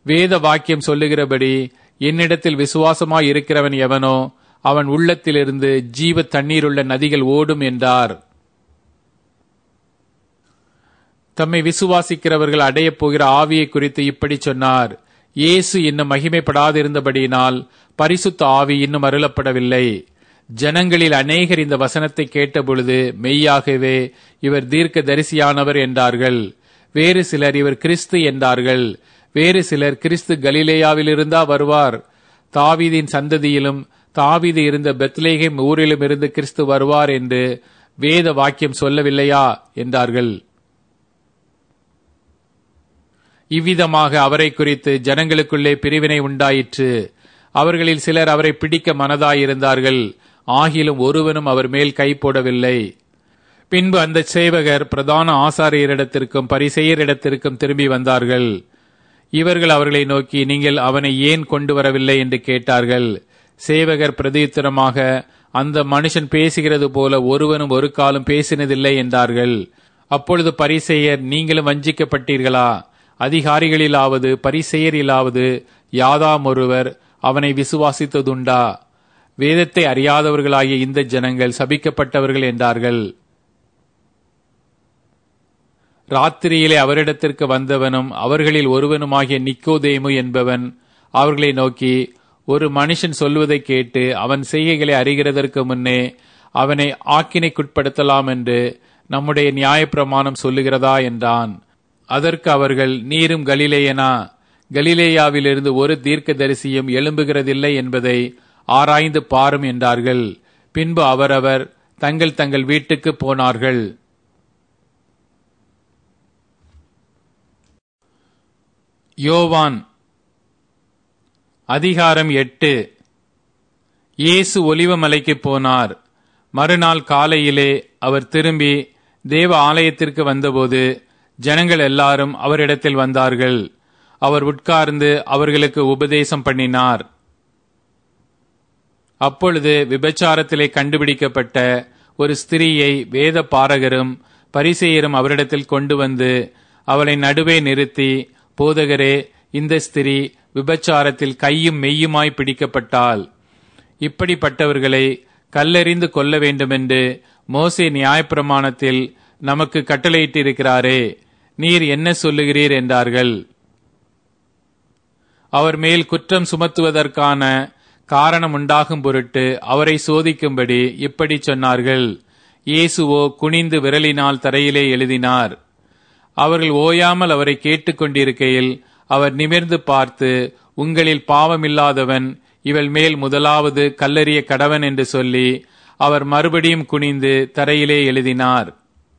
வேத வாக்கியம் சொல்லுகிறபடி என்னிடத்தில் விசுவாசமாய் இருக்கிறவன் எவனோ அவன் உள்ளத்திலிருந்து ஜீவ தண்ணீருள்ள நதிகள் ஓடும் என்றார் தம்மை விசுவாசிக்கிறவர்கள் அடையப் போகிற ஆவியை குறித்து இப்படி சொன்னார் இயேசு இன்னும் மகிமைப்படாதிருந்தபடியினால் பரிசுத்த ஆவி இன்னும் அருளப்படவில்லை ஜனங்களில் அநேகர் இந்த வசனத்தை கேட்டபொழுது மெய்யாகவே இவர் தீர்க்க தரிசியானவர் என்றார்கள் வேறு சிலர் இவர் கிறிஸ்து என்றார்கள் வேறு சிலர் கிறிஸ்து கலிலேயாவிலிருந்தா வருவார் தாவீதின் சந்ததியிலும் தாவீது இருந்த பெத்லேஹேம் ஊரிலும் இருந்து கிறிஸ்து வருவார் என்று வேத வாக்கியம் சொல்லவில்லையா என்றார்கள் இவ்விதமாக அவரை குறித்து ஜனங்களுக்குள்ளே பிரிவினை உண்டாயிற்று அவர்களில் சிலர் அவரை பிடிக்க மனதாயிருந்தார்கள் ஆகிலும் ஒருவனும் அவர் மேல் கை போடவில்லை பின்பு அந்த சேவகர் பிரதான ஆசாரியரிடத்திற்கும் பரிசெயரிடத்திற்கும் திரும்பி வந்தார்கள் இவர்கள் அவர்களை நோக்கி நீங்கள் அவனை ஏன் கொண்டு வரவில்லை என்று கேட்டார்கள் சேவகர் பிரதியுத்தரமாக அந்த மனுஷன் பேசுகிறது போல ஒருவனும் ஒரு காலம் பேசினதில்லை என்றார்கள் அப்பொழுது பரிசெயர் நீங்களும் வஞ்சிக்கப்பட்டீர்களா அதிகாரிகளிலாவது பரிசெயரிலாவது யாதாம் ஒருவர் அவனை விசுவாசித்ததுண்டா வேதத்தை அறியாதவர்களாகிய இந்த ஜனங்கள் சபிக்கப்பட்டவர்கள் என்றார்கள் ராத்திரியிலே அவரிடத்திற்கு வந்தவனும் அவர்களில் ஒருவனுமாகிய நிக்கோதேமு என்பவன் அவர்களை நோக்கி ஒரு மனுஷன் சொல்வதை கேட்டு அவன் செய்கைகளை அறிகிறதற்கு முன்னே அவனை ஆக்கினைக்குட்படுத்தலாம் என்று நம்முடைய நியாயப்பிரமாணம் சொல்லுகிறதா என்றான் அதற்கு அவர்கள் நீரும் கலிலேயனா கலிலேயாவிலிருந்து ஒரு தீர்க்கதரிசியும் எழும்புகிறதில்லை என்பதை ஆராய்ந்து பாரும் என்றார்கள் பின்பு அவரவர் தங்கள் தங்கள் வீட்டுக்கு போனார்கள் யோவான் அதிகாரம் எட்டு இயேசு ஒலிவமலைக்கு போனார் மறுநாள் காலையிலே அவர் திரும்பி தேவ ஆலயத்திற்கு வந்தபோது ஜனங்கள் எல்லாரும் அவரிடத்தில் வந்தார்கள் அவர் உட்கார்ந்து அவர்களுக்கு உபதேசம் பண்ணினார் அப்பொழுது விபச்சாரத்திலே கண்டுபிடிக்கப்பட்ட ஒரு ஸ்திரீயை வேத பாரகரும் பரிசெயரும் அவரிடத்தில் கொண்டு வந்து அவளை நடுவே நிறுத்தி போதகரே இந்த ஸ்திரீ விபச்சாரத்தில் கையும் மெய்யுமாய் பிடிக்கப்பட்டால் இப்படிப்பட்டவர்களை கல்லெறிந்து கொல்ல வேண்டுமென்று மோசே நியாயப்பிரமாணத்தில் நமக்கு கட்டளையிட்டிருக்கிறாரே நீர் என்ன சொல்லுகிறீர் என்றார்கள் அவர் மேல் குற்றம் சுமத்துவதற்கான காரணம் உண்டாகும் பொருட்டு அவரை சோதிக்கும்படி இப்படி சொன்னார்கள் இயேசுவோ குனிந்து விரலினால் தரையிலே எழுதினார் அவர்கள் ஓயாமல் அவரை கேட்டுக்கொண்டிருக்கையில் அவர் நிமிர்ந்து பார்த்து உங்களில் பாவமில்லாதவன் இவள் மேல் முதலாவது கல்லறிய கடவன் என்று சொல்லி அவர் மறுபடியும் குனிந்து தரையிலே எழுதினார்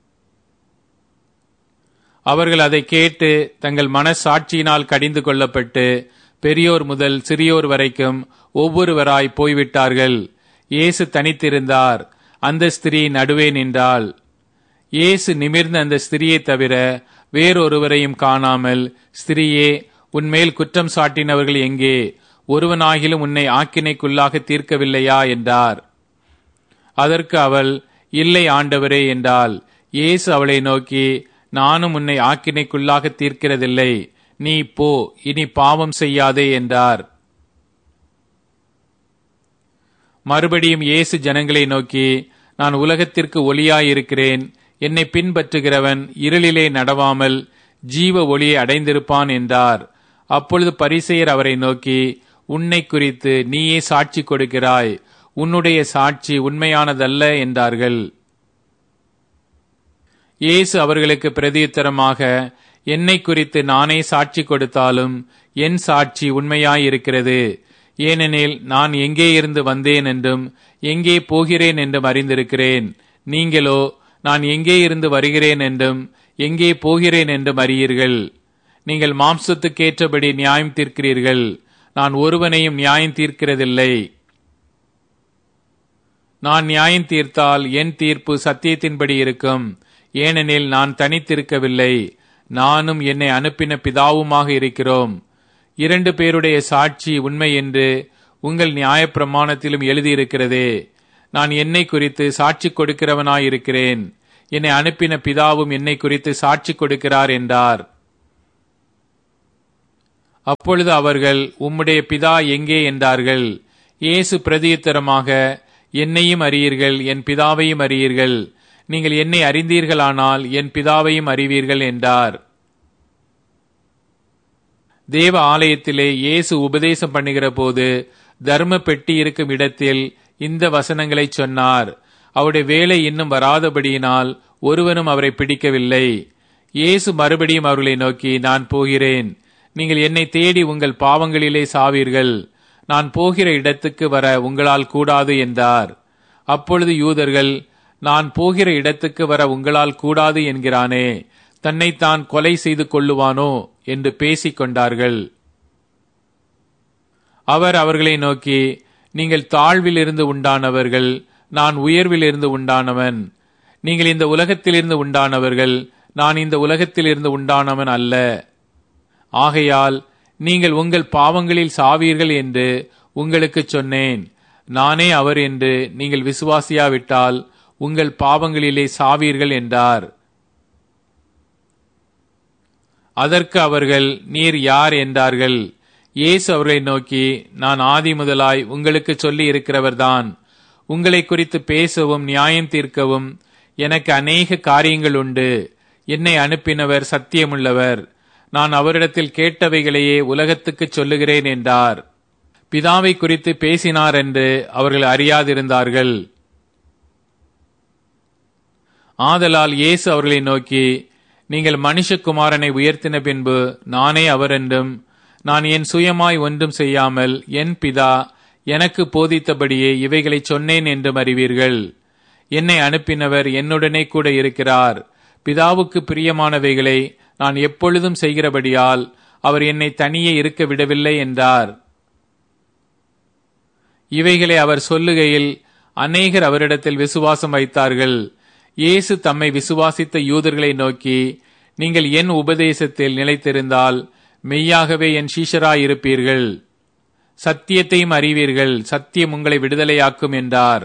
அவர்கள் அதை கேட்டு தங்கள் மனசாட்சியினால் கடிந்து கொள்ளப்பட்டு பெரியோர் முதல் சிறியோர் வரைக்கும் ஒவ்வொருவராய் போய்விட்டார்கள் இயேசு தனித்திருந்தார் அந்த ஸ்திரீ நடுவே நின்றாள் இயேசு நிமிர்ந்த அந்த ஸ்திரியை தவிர வேறொருவரையும் காணாமல் ஸ்திரியே உன்மேல் குற்றம் சாட்டினவர்கள் எங்கே ஒருவனாகிலும் உன்னை ஆக்கினைக்குள்ளாக தீர்க்கவில்லையா என்றார் அதற்கு அவள் இல்லை ஆண்டவரே என்றால் இயேசு அவளை நோக்கி நானும் உன்னை ஆக்கினைக்குள்ளாக தீர்க்கிறதில்லை நீ போ இனி பாவம் செய்யாதே என்றார் மறுபடியும் இயேசு ஜனங்களை நோக்கி நான் உலகத்திற்கு ஒளியாயிருக்கிறேன் என்னை பின்பற்றுகிறவன் இருளிலே நடவாமல் ஜீவ ஒளியை அடைந்திருப்பான் என்றார் அப்பொழுது பரிசெயர் அவரை நோக்கி உன்னை குறித்து நீயே சாட்சி கொடுக்கிறாய் உன்னுடைய சாட்சி உண்மையானதல்ல என்றார்கள் இயேசு அவர்களுக்கு பிரதியுத்தரமாக என்னை குறித்து நானே சாட்சி கொடுத்தாலும் என் சாட்சி உண்மையாயிருக்கிறது ஏனெனில் நான் எங்கே இருந்து வந்தேன் என்றும் எங்கே போகிறேன் என்றும் அறிந்திருக்கிறேன் நீங்களோ நான் எங்கே இருந்து வருகிறேன் என்றும் எங்கே போகிறேன் என்றும் அறியீர்கள் நீங்கள் மாம்சத்துக்கேற்றபடி நியாயம் தீர்க்கிறீர்கள் நான் ஒருவனையும் நியாயம் தீர்க்கிறதில்லை நான் நியாயம் தீர்த்தால் என் தீர்ப்பு சத்தியத்தின்படி இருக்கும் ஏனெனில் நான் தனித்திருக்கவில்லை நானும் என்னை அனுப்பின பிதாவுமாக இருக்கிறோம் இரண்டு பேருடைய சாட்சி உண்மை என்று உங்கள் நியாயப்பிரமாணத்திலும் எழுதியிருக்கிறதே நான் என்னை குறித்து சாட்சி கொடுக்கிறவனாயிருக்கிறேன் என்னை அனுப்பின பிதாவும் என்னை குறித்து சாட்சி கொடுக்கிறார் என்றார் அப்பொழுது அவர்கள் உம்முடைய பிதா எங்கே என்றார்கள் இயேசு பிரதியுத்தரமாக என்னையும் அறியீர்கள் என் பிதாவையும் அறியீர்கள் நீங்கள் என்னை அறிந்தீர்களானால் என் பிதாவையும் அறிவீர்கள் என்றார் தேவ ஆலயத்திலே இயேசு உபதேசம் பண்ணுகிற போது தர்ம பெட்டி இருக்கும் இடத்தில் இந்த வசனங்களை சொன்னார் அவருடைய வேலை இன்னும் வராதபடியினால் ஒருவனும் அவரை பிடிக்கவில்லை இயேசு மறுபடியும் அவர்களை நோக்கி நான் போகிறேன் நீங்கள் என்னை தேடி உங்கள் பாவங்களிலே சாவீர்கள் நான் போகிற இடத்துக்கு வர உங்களால் கூடாது என்றார் அப்பொழுது யூதர்கள் நான் போகிற இடத்துக்கு வர உங்களால் கூடாது என்கிறானே தன்னைத்தான் கொலை செய்து கொள்ளுவானோ என்று பேசிக் கொண்டார்கள் அவர் அவர்களை நோக்கி நீங்கள் தாழ்வில் இருந்து உண்டானவர்கள் நான் உயர்வில் இருந்து உண்டானவன் நீங்கள் இந்த உலகத்திலிருந்து உண்டானவர்கள் நான் இந்த உலகத்திலிருந்து உண்டானவன் அல்ல ஆகையால் நீங்கள் உங்கள் பாவங்களில் சாவீர்கள் என்று உங்களுக்கு சொன்னேன் நானே அவர் என்று நீங்கள் விசுவாசியாவிட்டால் உங்கள் பாவங்களிலே சாவீர்கள் என்றார் அதற்கு அவர்கள் நீர் யார் என்றார்கள் இயேசு அவர்களை நோக்கி நான் ஆதி முதலாய் உங்களுக்கு சொல்லி இருக்கிறவர்தான் உங்களை குறித்து பேசவும் நியாயம் தீர்க்கவும் எனக்கு அநேக காரியங்கள் உண்டு என்னை அனுப்பினவர் சத்தியமுள்ளவர் நான் அவரிடத்தில் கேட்டவைகளையே உலகத்துக்கு சொல்லுகிறேன் என்றார் பிதாவை குறித்து பேசினார் என்று அவர்கள் அறியாதிருந்தார்கள் ஆதலால் இயேசு அவர்களை நோக்கி நீங்கள் மனுஷகுமாரனை உயர்த்தின பின்பு நானே அவர் என்றும் நான் என் சுயமாய் ஒன்றும் செய்யாமல் என் பிதா எனக்கு போதித்தபடியே இவைகளை சொன்னேன் என்றும் அறிவீர்கள் என்னை அனுப்பினவர் என்னுடனே கூட இருக்கிறார் பிதாவுக்கு பிரியமானவைகளை நான் எப்பொழுதும் செய்கிறபடியால் அவர் என்னை தனியே இருக்க விடவில்லை என்றார் இவைகளை அவர் சொல்லுகையில் அநேகர் அவரிடத்தில் விசுவாசம் வைத்தார்கள் இயேசு தம்மை விசுவாசித்த யூதர்களை நோக்கி நீங்கள் என் உபதேசத்தில் நிலைத்திருந்தால் மெய்யாகவே என் சீஷராயிருப்பீர்கள் சத்தியத்தையும் அறிவீர்கள் சத்தியம் உங்களை விடுதலையாக்கும் என்றார்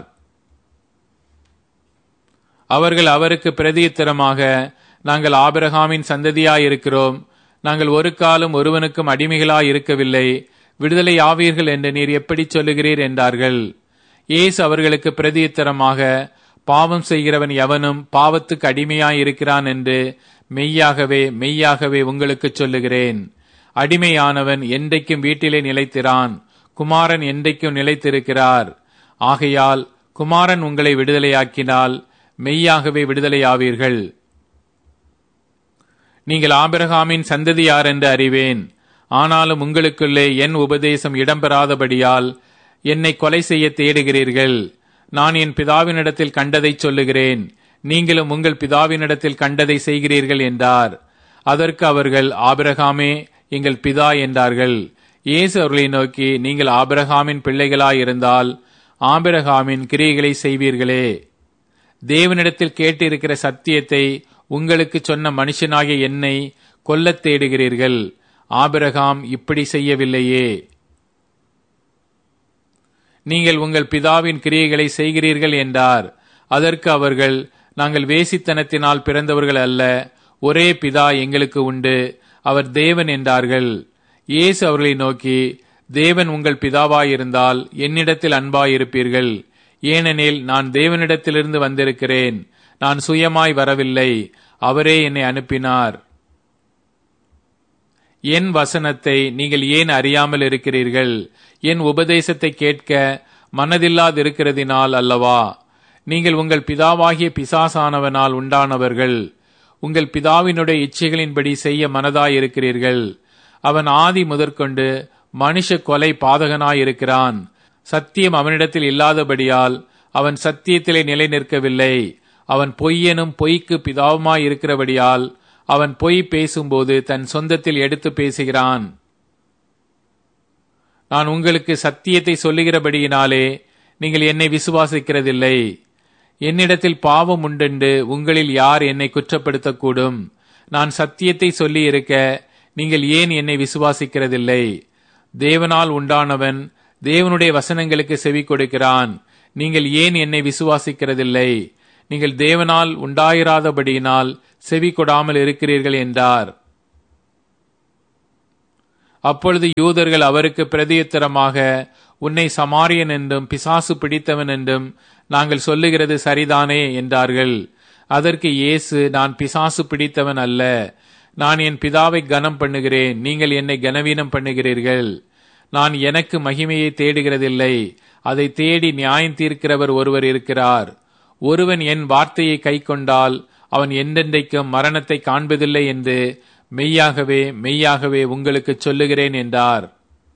அவர்கள் அவருக்கு பிரதியுத்தரமாக நாங்கள் ஆபிரகாமின் சந்ததியாயிருக்கிறோம் நாங்கள் ஒரு காலம் ஒருவனுக்கும் அடிமைகளாய் இருக்கவில்லை விடுதலை ஆவீர்கள் என்று நீர் எப்படி சொல்லுகிறீர் என்றார்கள் இயேசு அவர்களுக்கு பிரதியுத்தரமாக பாவம் செய்கிறவன் எவனும் பாவத்துக்கு அடிமையாய் இருக்கிறான் என்று மெய்யாகவே மெய்யாகவே உங்களுக்கு சொல்லுகிறேன் அடிமையானவன் என்றைக்கும் வீட்டிலே நிலைத்திரான் குமாரன் என்றைக்கும் நிலைத்திருக்கிறார் ஆகையால் குமாரன் உங்களை விடுதலையாக்கினால் மெய்யாகவே விடுதலையாவீர்கள் நீங்கள் ஆபிரகாமின் சந்ததி யார் என்று அறிவேன் ஆனாலும் உங்களுக்குள்ளே என் உபதேசம் இடம்பெறாதபடியால் என்னை கொலை செய்ய தேடுகிறீர்கள் நான் என் பிதாவினிடத்தில் கண்டதை சொல்லுகிறேன் நீங்களும் உங்கள் பிதாவினிடத்தில் கண்டதை செய்கிறீர்கள் என்றார் அதற்கு அவர்கள் ஆபிரகாமே எங்கள் பிதா என்றார்கள் இயேசு அவர்களை நோக்கி நீங்கள் ஆபிரகாமின் பிள்ளைகளாயிருந்தால் ஆபிரகாமின் கிரியைகளை செய்வீர்களே தேவனிடத்தில் கேட்டிருக்கிற சத்தியத்தை உங்களுக்கு சொன்ன மனுஷனாகிய என்னை கொல்லத் தேடுகிறீர்கள் ஆபிரகாம் இப்படி செய்யவில்லையே நீங்கள் உங்கள் பிதாவின் கிரியைகளை செய்கிறீர்கள் என்றார் அதற்கு அவர்கள் நாங்கள் வேசித்தனத்தினால் பிறந்தவர்கள் அல்ல ஒரே பிதா எங்களுக்கு உண்டு அவர் தேவன் என்றார்கள் இயேசு அவர்களை நோக்கி தேவன் உங்கள் பிதாவாயிருந்தால் என்னிடத்தில் அன்பாயிருப்பீர்கள் ஏனெனில் நான் தேவனிடத்திலிருந்து வந்திருக்கிறேன் நான் சுயமாய் வரவில்லை அவரே என்னை அனுப்பினார் என் வசனத்தை நீங்கள் ஏன் அறியாமல் இருக்கிறீர்கள் என் உபதேசத்தை கேட்க மனதில்லாதிருக்கிறதினால் அல்லவா நீங்கள் உங்கள் பிதாவாகிய பிசாசானவனால் உண்டானவர்கள் உங்கள் பிதாவினுடைய இச்சைகளின்படி செய்ய மனதாயிருக்கிறீர்கள் அவன் ஆதி முதற்கொண்டு மனுஷ கொலை பாதகனாயிருக்கிறான் சத்தியம் அவனிடத்தில் இல்லாதபடியால் அவன் சத்தியத்திலே நிலை நிற்கவில்லை அவன் பொய்யனும் பொய்க்கு பிதாவுமாயிருக்கிறபடியால் அவன் பொய் பேசும்போது தன் சொந்தத்தில் எடுத்து பேசுகிறான் நான் உங்களுக்கு சத்தியத்தை சொல்லுகிறபடியினாலே நீங்கள் என்னை விசுவாசிக்கிறதில்லை என்னிடத்தில் பாவம் உண்டென்று உங்களில் யார் என்னை குற்றப்படுத்தக்கூடும் நான் சத்தியத்தை சொல்லி இருக்க நீங்கள் ஏன் என்னை விசுவாசிக்கிறதில்லை தேவனால் உண்டானவன் தேவனுடைய வசனங்களுக்கு செவி கொடுக்கிறான் நீங்கள் ஏன் என்னை விசுவாசிக்கிறதில்லை நீங்கள் தேவனால் உண்டாயிராதபடியினால் செவி கொடாமல் இருக்கிறீர்கள் என்றார் அப்பொழுது யூதர்கள் அவருக்கு பிரதியுத்தரமாக உன்னை சமாரியன் என்றும் பிசாசு பிடித்தவன் என்றும் நாங்கள் சொல்லுகிறது சரிதானே என்றார்கள் அதற்கு இயேசு நான் பிசாசு பிடித்தவன் அல்ல நான் என் பிதாவை கனம் பண்ணுகிறேன் நீங்கள் என்னை கனவீனம் பண்ணுகிறீர்கள் நான் எனக்கு மகிமையை தேடுகிறதில்லை அதை தேடி நியாயம் தீர்க்கிறவர் ஒருவர் இருக்கிறார் ஒருவன் என் வார்த்தையை கை கொண்டால் அவன் என்றென்றைக்கும் மரணத்தை காண்பதில்லை என்று மெய்யாகவே மெய்யாகவே உங்களுக்கு சொல்லுகிறேன் என்றார்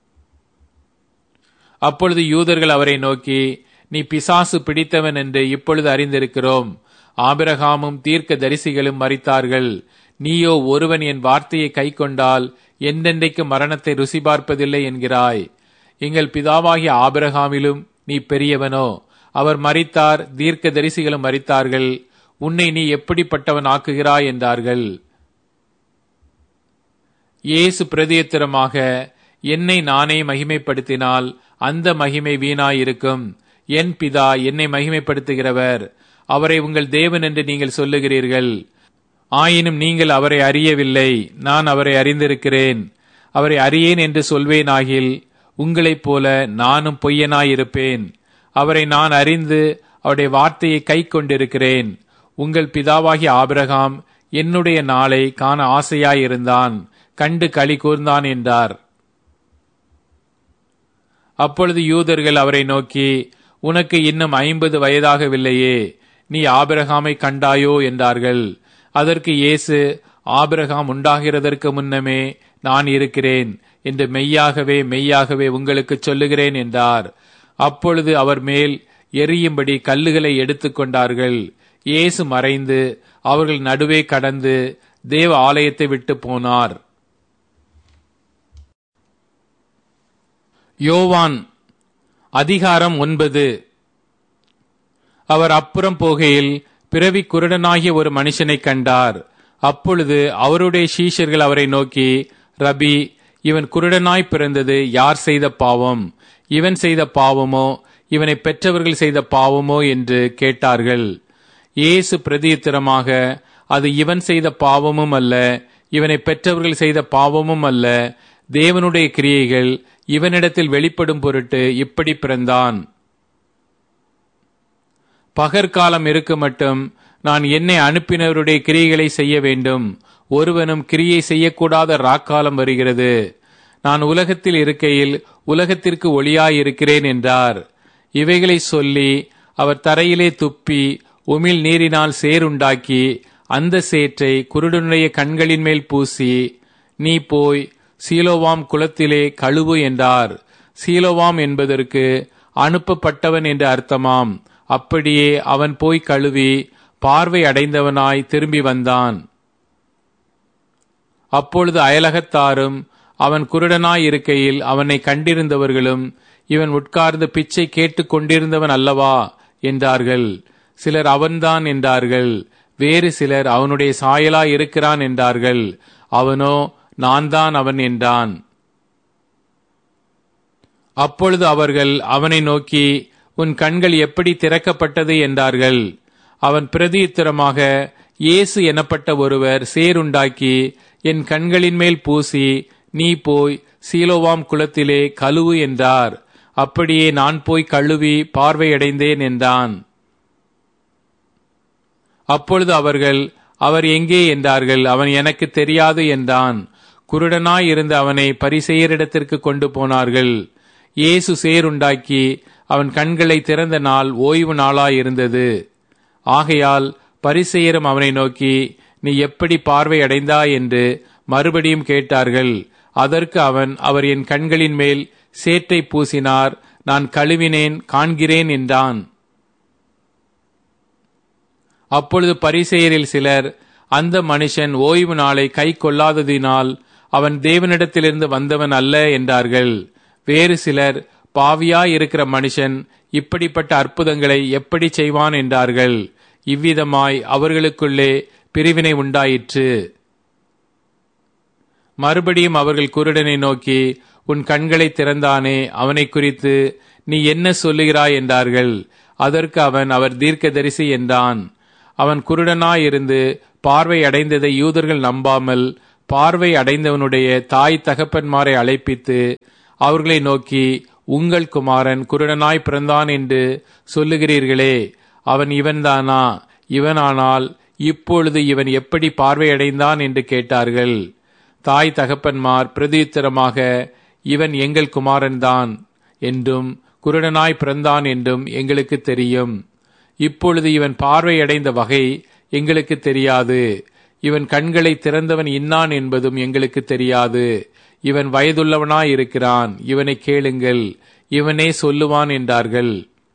அப்பொழுது யூதர்கள் அவரை நோக்கி நீ பிசாசு பிடித்தவன் என்று இப்பொழுது அறிந்திருக்கிறோம் ஆபிரகாமும் தீர்க்க தரிசிகளும் மறித்தார்கள் நீயோ ஒருவன் என் வார்த்தையை கை கொண்டால் என்றென்றைக்கு மரணத்தை ருசி பார்ப்பதில்லை என்கிறாய் எங்கள் பிதாவாகிய ஆபிரகாமிலும் நீ பெரியவனோ அவர் மறித்தார் தீர்க்க தரிசிகளும் மறித்தார்கள் உன்னை நீ எப்படிப்பட்டவன் ஆக்குகிறாய் என்றார்கள் இயேசு பிரதியத்திரமாக என்னை நானே மகிமைப்படுத்தினால் அந்த மகிமை வீணாயிருக்கும் என் பிதா என்னை மகிமைப்படுத்துகிறவர் அவரை உங்கள் தேவன் என்று நீங்கள் சொல்லுகிறீர்கள் ஆயினும் நீங்கள் அவரை அறியவில்லை நான் அவரை அறிந்திருக்கிறேன் அவரை அறியேன் என்று சொல்வேனாகில் உங்களைப் போல நானும் பொய்யனாயிருப்பேன் அவரை நான் அறிந்து அவருடைய வார்த்தையை கை கொண்டிருக்கிறேன் உங்கள் பிதாவாகிய ஆபிரகாம் என்னுடைய நாளை காண ஆசையாயிருந்தான் கண்டு களி கூர்ந்தான் என்றார் அப்பொழுது யூதர்கள் அவரை நோக்கி உனக்கு இன்னும் ஐம்பது வயதாகவில்லையே நீ ஆபிரகாமை கண்டாயோ என்றார்கள் அதற்கு இயேசு ஆபிரகாம் உண்டாகிறதற்கு முன்னமே நான் இருக்கிறேன் என்று மெய்யாகவே மெய்யாகவே உங்களுக்கு சொல்லுகிறேன் என்றார் அப்பொழுது அவர் மேல் எரியும்படி கல்லுகளை எடுத்துக்கொண்டார்கள் இயேசு மறைந்து அவர்கள் நடுவே கடந்து தேவ ஆலயத்தை விட்டு போனார் யோவான் அதிகாரம் ஒன்பது அவர் அப்புறம் போகையில் பிறவி குருடனாகிய ஒரு மனுஷனை கண்டார் அப்பொழுது அவருடைய சீஷர்கள் அவரை நோக்கி ரபி இவன் குருடனாய் பிறந்தது யார் செய்த பாவம் இவன் செய்த பாவமோ இவனை பெற்றவர்கள் செய்த பாவமோ என்று கேட்டார்கள் இயேசு பிரதியுத்தரமாக அது இவன் செய்த பாவமும் அல்ல இவனை பெற்றவர்கள் செய்த பாவமும் அல்ல தேவனுடைய கிரியைகள் இவனிடத்தில் வெளிப்படும் பொருட்டு இப்படி பிறந்தான் பகற்காலம் இருக்கு மட்டும் நான் என்னை அனுப்பினவருடைய கிரியைகளை செய்ய வேண்டும் ஒருவனும் கிரியை செய்யக்கூடாத ராக்காலம் வருகிறது நான் உலகத்தில் இருக்கையில் உலகத்திற்கு ஒளியாயிருக்கிறேன் என்றார் இவைகளை சொல்லி அவர் தரையிலே துப்பி உமிழ் நீரினால் சேருண்டாக்கி அந்த சேற்றை குருடனுடைய கண்களின் மேல் பூசி நீ போய் சீலோவாம் குளத்திலே கழுவு என்றார் சீலோவாம் என்பதற்கு அனுப்பப்பட்டவன் என்று அர்த்தமாம் அப்படியே அவன் போய் கழுவி பார்வை அடைந்தவனாய் திரும்பி வந்தான் அப்பொழுது அயலகத்தாரும் அவன் குருடனாய் இருக்கையில் அவனை கண்டிருந்தவர்களும் இவன் உட்கார்ந்து பிச்சை கேட்டுக் கொண்டிருந்தவன் அல்லவா என்றார்கள் சிலர் அவன்தான் என்றார்கள் வேறு சிலர் அவனுடைய சாயலாய் இருக்கிறான் என்றார்கள் அவனோ நான் தான் அவன் என்றான் அப்பொழுது அவர்கள் அவனை நோக்கி உன் கண்கள் எப்படி திறக்கப்பட்டது என்றார்கள் அவன் பிரதியுத்தரமாக இயேசு எனப்பட்ட ஒருவர் சேருண்டாக்கி என் கண்களின் மேல் பூசி நீ போய் சீலோவாம் குளத்திலே கழுவு என்றார் அப்படியே நான் போய் கழுவி பார்வையடைந்தேன் என்றான் அப்பொழுது அவர்கள் அவர் எங்கே என்றார்கள் அவன் எனக்கு தெரியாது என்றான் குருடனாய் இருந்த அவனை பரிசெயரிடத்திற்கு கொண்டு போனார்கள் இயேசு சேருண்டாக்கி அவன் கண்களை திறந்த நாள் ஓய்வு நாளாயிருந்தது ஆகையால் பரிசெயரும் அவனை நோக்கி நீ எப்படி பார்வை அடைந்தாய் என்று மறுபடியும் கேட்டார்கள் அதற்கு அவன் அவர் என் கண்களின் மேல் சேற்றை பூசினார் நான் கழுவினேன் காண்கிறேன் என்றான் அப்பொழுது பரிசெயரில் சிலர் அந்த மனுஷன் ஓய்வு நாளை கை கொள்ளாததினால் அவன் தேவனிடத்திலிருந்து வந்தவன் அல்ல என்றார்கள் வேறு சிலர் பாவியாய் இருக்கிற மனுஷன் இப்படிப்பட்ட அற்புதங்களை எப்படி செய்வான் என்றார்கள் இவ்விதமாய் அவர்களுக்குள்ளே பிரிவினை உண்டாயிற்று மறுபடியும் அவர்கள் குருடனை நோக்கி உன் கண்களை திறந்தானே அவனை குறித்து நீ என்ன சொல்லுகிறாய் என்றார்கள் அதற்கு அவன் அவர் தீர்க்கதரிசி என்றான் அவன் குருடனாயிருந்து பார்வை அடைந்ததை யூதர்கள் நம்பாமல் பார்வை அடைந்தவனுடைய தாய் தகப்பன்மாரை அழைப்பித்து அவர்களை நோக்கி உங்கள் குமாரன் குருடனாய் பிறந்தான் என்று சொல்லுகிறீர்களே அவன் இவன்தானா இவனானால் இப்பொழுது இவன் எப்படி பார்வையடைந்தான் என்று கேட்டார்கள் தாய் தகப்பன்மார் பிரதியுத்தரமாக இவன் எங்கள் குமாரன்தான் என்றும் குருடனாய் பிறந்தான் என்றும் எங்களுக்கு தெரியும் இப்பொழுது இவன் பார்வையடைந்த வகை எங்களுக்கு தெரியாது இவன் கண்களை திறந்தவன் இன்னான் என்பதும் எங்களுக்கு தெரியாது இவன் வயதுள்ளவனாய் இருக்கிறான் இவனை கேளுங்கள் இவனே சொல்லுவான் என்றார்கள்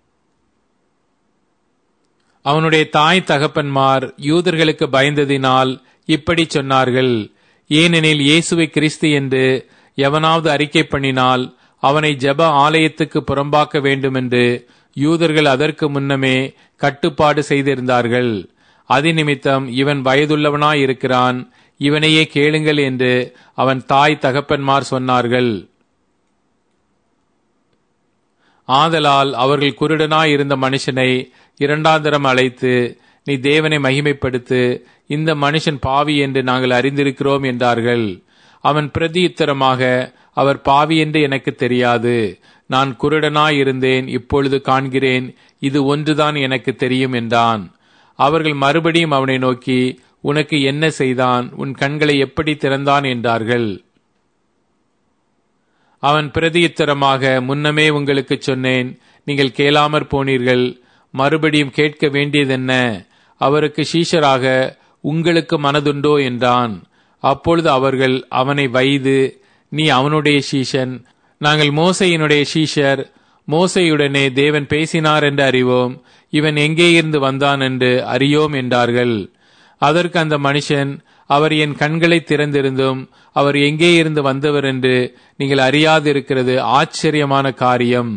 அவனுடைய தாய் தகப்பன்மார் யூதர்களுக்கு பயந்ததினால் இப்படி சொன்னார்கள் ஏனெனில் இயேசுவை கிறிஸ்து என்று எவனாவது அறிக்கை பண்ணினால் அவனை ஜெப ஆலயத்துக்கு புறம்பாக்க வேண்டுமென்று யூதர்கள் அதற்கு முன்னமே கட்டுப்பாடு செய்திருந்தார்கள் அதிநிமித்தம் இவன் வயதுள்ளவனாய் இருக்கிறான் இவனையே கேளுங்கள் என்று அவன் தாய் தகப்பன்மார் சொன்னார்கள் ஆதலால் அவர்கள் குருடனாய் இருந்த மனுஷனை இரண்டாந்தரம் அழைத்து நீ தேவனை மகிமைப்படுத்து இந்த மனுஷன் பாவி என்று நாங்கள் அறிந்திருக்கிறோம் என்றார்கள் அவன் பிரதியுத்தரமாக அவர் பாவி என்று எனக்கு தெரியாது நான் குருடனாய் இருந்தேன் இப்பொழுது காண்கிறேன் இது ஒன்றுதான் எனக்கு தெரியும் என்றான் அவர்கள் மறுபடியும் அவனை நோக்கி உனக்கு என்ன செய்தான் உன் கண்களை எப்படி திறந்தான் என்றார்கள் அவன் பிரதியுத்தரமாக முன்னமே உங்களுக்கு சொன்னேன் நீங்கள் கேளாமற் போனீர்கள் மறுபடியும் கேட்க வேண்டியதென்ன அவருக்கு சீஷராக உங்களுக்கு மனதுண்டோ என்றான் அப்பொழுது அவர்கள் அவனை வைது நீ அவனுடைய சீஷன் நாங்கள் மோசையினுடைய சீஷர் மோசையுடனே தேவன் பேசினார் என்று அறிவோம் இவன் எங்கே இருந்து வந்தான் என்று அறியோம் என்றார்கள் அதற்கு அந்த மனுஷன் அவர் என் கண்களை திறந்திருந்தும் அவர் எங்கே இருந்து வந்தவர் என்று நீங்கள் அறியாதிருக்கிறது ஆச்சரியமான காரியம்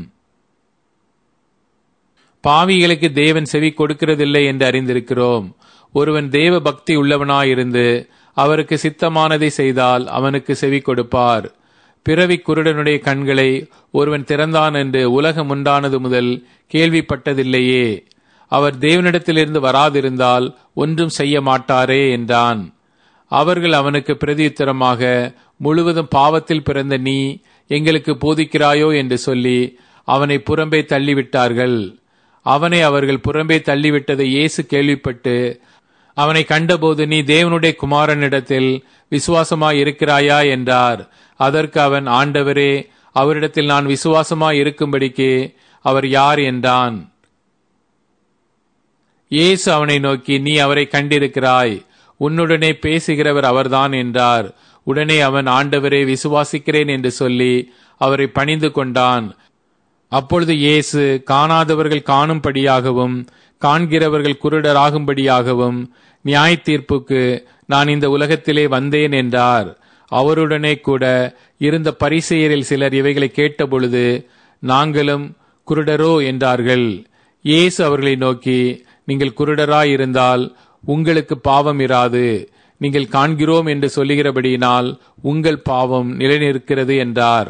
பாவிகளுக்கு தேவன் செவி கொடுக்கிறதில்லை என்று அறிந்திருக்கிறோம் ஒருவன் தேவ பக்தி உள்ளவனாயிருந்து அவருக்கு சித்தமானதை செய்தால் அவனுக்கு செவி கொடுப்பார் பிறவி குருடனுடைய கண்களை ஒருவன் திறந்தான் என்று உலகம் உண்டானது முதல் கேள்விப்பட்டதில்லையே அவர் தேவனிடத்திலிருந்து வராதிருந்தால் ஒன்றும் செய்ய மாட்டாரே என்றான் அவர்கள் அவனுக்கு பிரதியுத்தரமாக முழுவதும் பாவத்தில் பிறந்த நீ எங்களுக்கு போதிக்கிறாயோ என்று சொல்லி அவனை புறம்பே தள்ளிவிட்டார்கள் அவனை அவர்கள் புறம்பே தள்ளிவிட்டதை இயேசு கேள்விப்பட்டு அவனை கண்டபோது நீ தேவனுடைய குமாரனிடத்தில் விசுவாசமாய் இருக்கிறாயா என்றார் அதற்கு அவன் ஆண்டவரே அவரிடத்தில் நான் விசுவாசமாய் இருக்கும்படிக்கு அவர் யார் என்றான் இயேசு அவனை நோக்கி நீ அவரை கண்டிருக்கிறாய் உன்னுடனே பேசுகிறவர் அவர்தான் என்றார் உடனே அவன் ஆண்டவரே விசுவாசிக்கிறேன் என்று சொல்லி அவரை பணிந்து கொண்டான் அப்பொழுது இயேசு காணாதவர்கள் காணும்படியாகவும் காண்கிறவர்கள் குருடராகும்படியாகவும் நியாய தீர்ப்புக்கு நான் இந்த உலகத்திலே வந்தேன் என்றார் அவருடனே கூட இருந்த பரிசெயரில் சிலர் இவைகளை கேட்டபொழுது நாங்களும் குருடரோ என்றார்கள் இயேசு அவர்களை நோக்கி நீங்கள் குருடராய் இருந்தால் உங்களுக்கு பாவம் இராது நீங்கள் காண்கிறோம் என்று சொல்லுகிறபடியினால் உங்கள் பாவம் நிலைநிற்கிறது என்றார்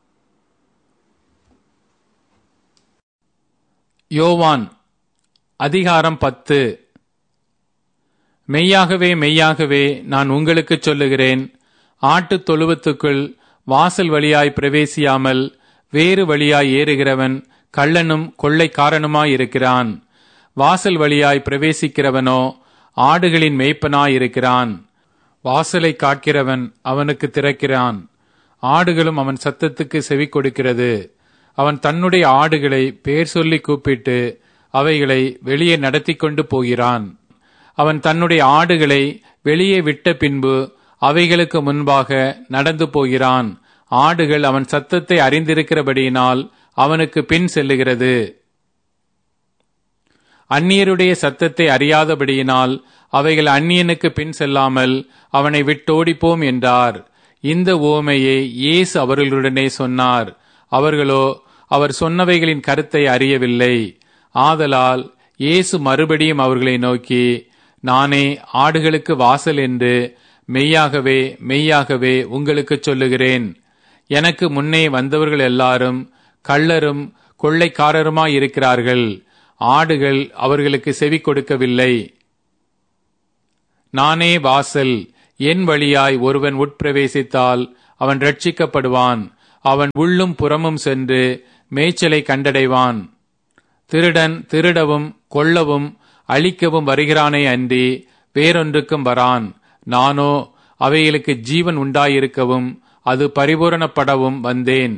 யோவான் அதிகாரம் பத்து மெய்யாகவே மெய்யாகவே நான் உங்களுக்கு சொல்லுகிறேன் ஆட்டுத் தொழுவத்துக்குள் வாசல் வழியாய் பிரவேசியாமல் வேறு வழியாய் ஏறுகிறவன் கள்ளனும் கொள்ளைக்காரனுமாயிருக்கிறான் வாசல் வழியாய் பிரவேசிக்கிறவனோ ஆடுகளின் மேய்ப்பனாயிருக்கிறான் வாசலை காக்கிறவன் அவனுக்கு திறக்கிறான் ஆடுகளும் அவன் சத்தத்துக்கு செவி கொடுக்கிறது அவன் தன்னுடைய ஆடுகளை பேர் சொல்லி கூப்பிட்டு அவைகளை வெளியே நடத்தி கொண்டு போகிறான் அவன் தன்னுடைய ஆடுகளை வெளியே விட்ட பின்பு அவைகளுக்கு முன்பாக நடந்து போகிறான் ஆடுகள் அவன் சத்தத்தை அறிந்திருக்கிறபடியினால் அவனுக்கு பின் செல்லுகிறது அந்நியருடைய சத்தத்தை அறியாதபடியினால் அவைகள் அந்நியனுக்கு பின் செல்லாமல் அவனை விட்டோடிப்போம் என்றார் இந்த ஓமையை இயேசு அவர்களுடனே சொன்னார் அவர்களோ அவர் சொன்னவைகளின் கருத்தை அறியவில்லை ஆதலால் இயேசு மறுபடியும் அவர்களை நோக்கி நானே ஆடுகளுக்கு வாசல் என்று மெய்யாகவே மெய்யாகவே உங்களுக்கு சொல்லுகிறேன் எனக்கு முன்னே வந்தவர்கள் எல்லாரும் கள்ளரும் கொள்ளைக்காரருமாயிருக்கிறார்கள் ஆடுகள் அவர்களுக்கு செவி கொடுக்கவில்லை நானே வாசல் என் வழியாய் ஒருவன் உட்பிரவேசித்தால் அவன் ரட்சிக்கப்படுவான் அவன் உள்ளும் புறமும் சென்று மேய்ச்சலை கண்டடைவான் திருடன் திருடவும் கொல்லவும் அழிக்கவும் வருகிறானே அன்றி வேறொன்றுக்கும் வரான் நானோ அவைகளுக்கு ஜீவன் உண்டாயிருக்கவும் அது பரிபூரணப்படவும் வந்தேன்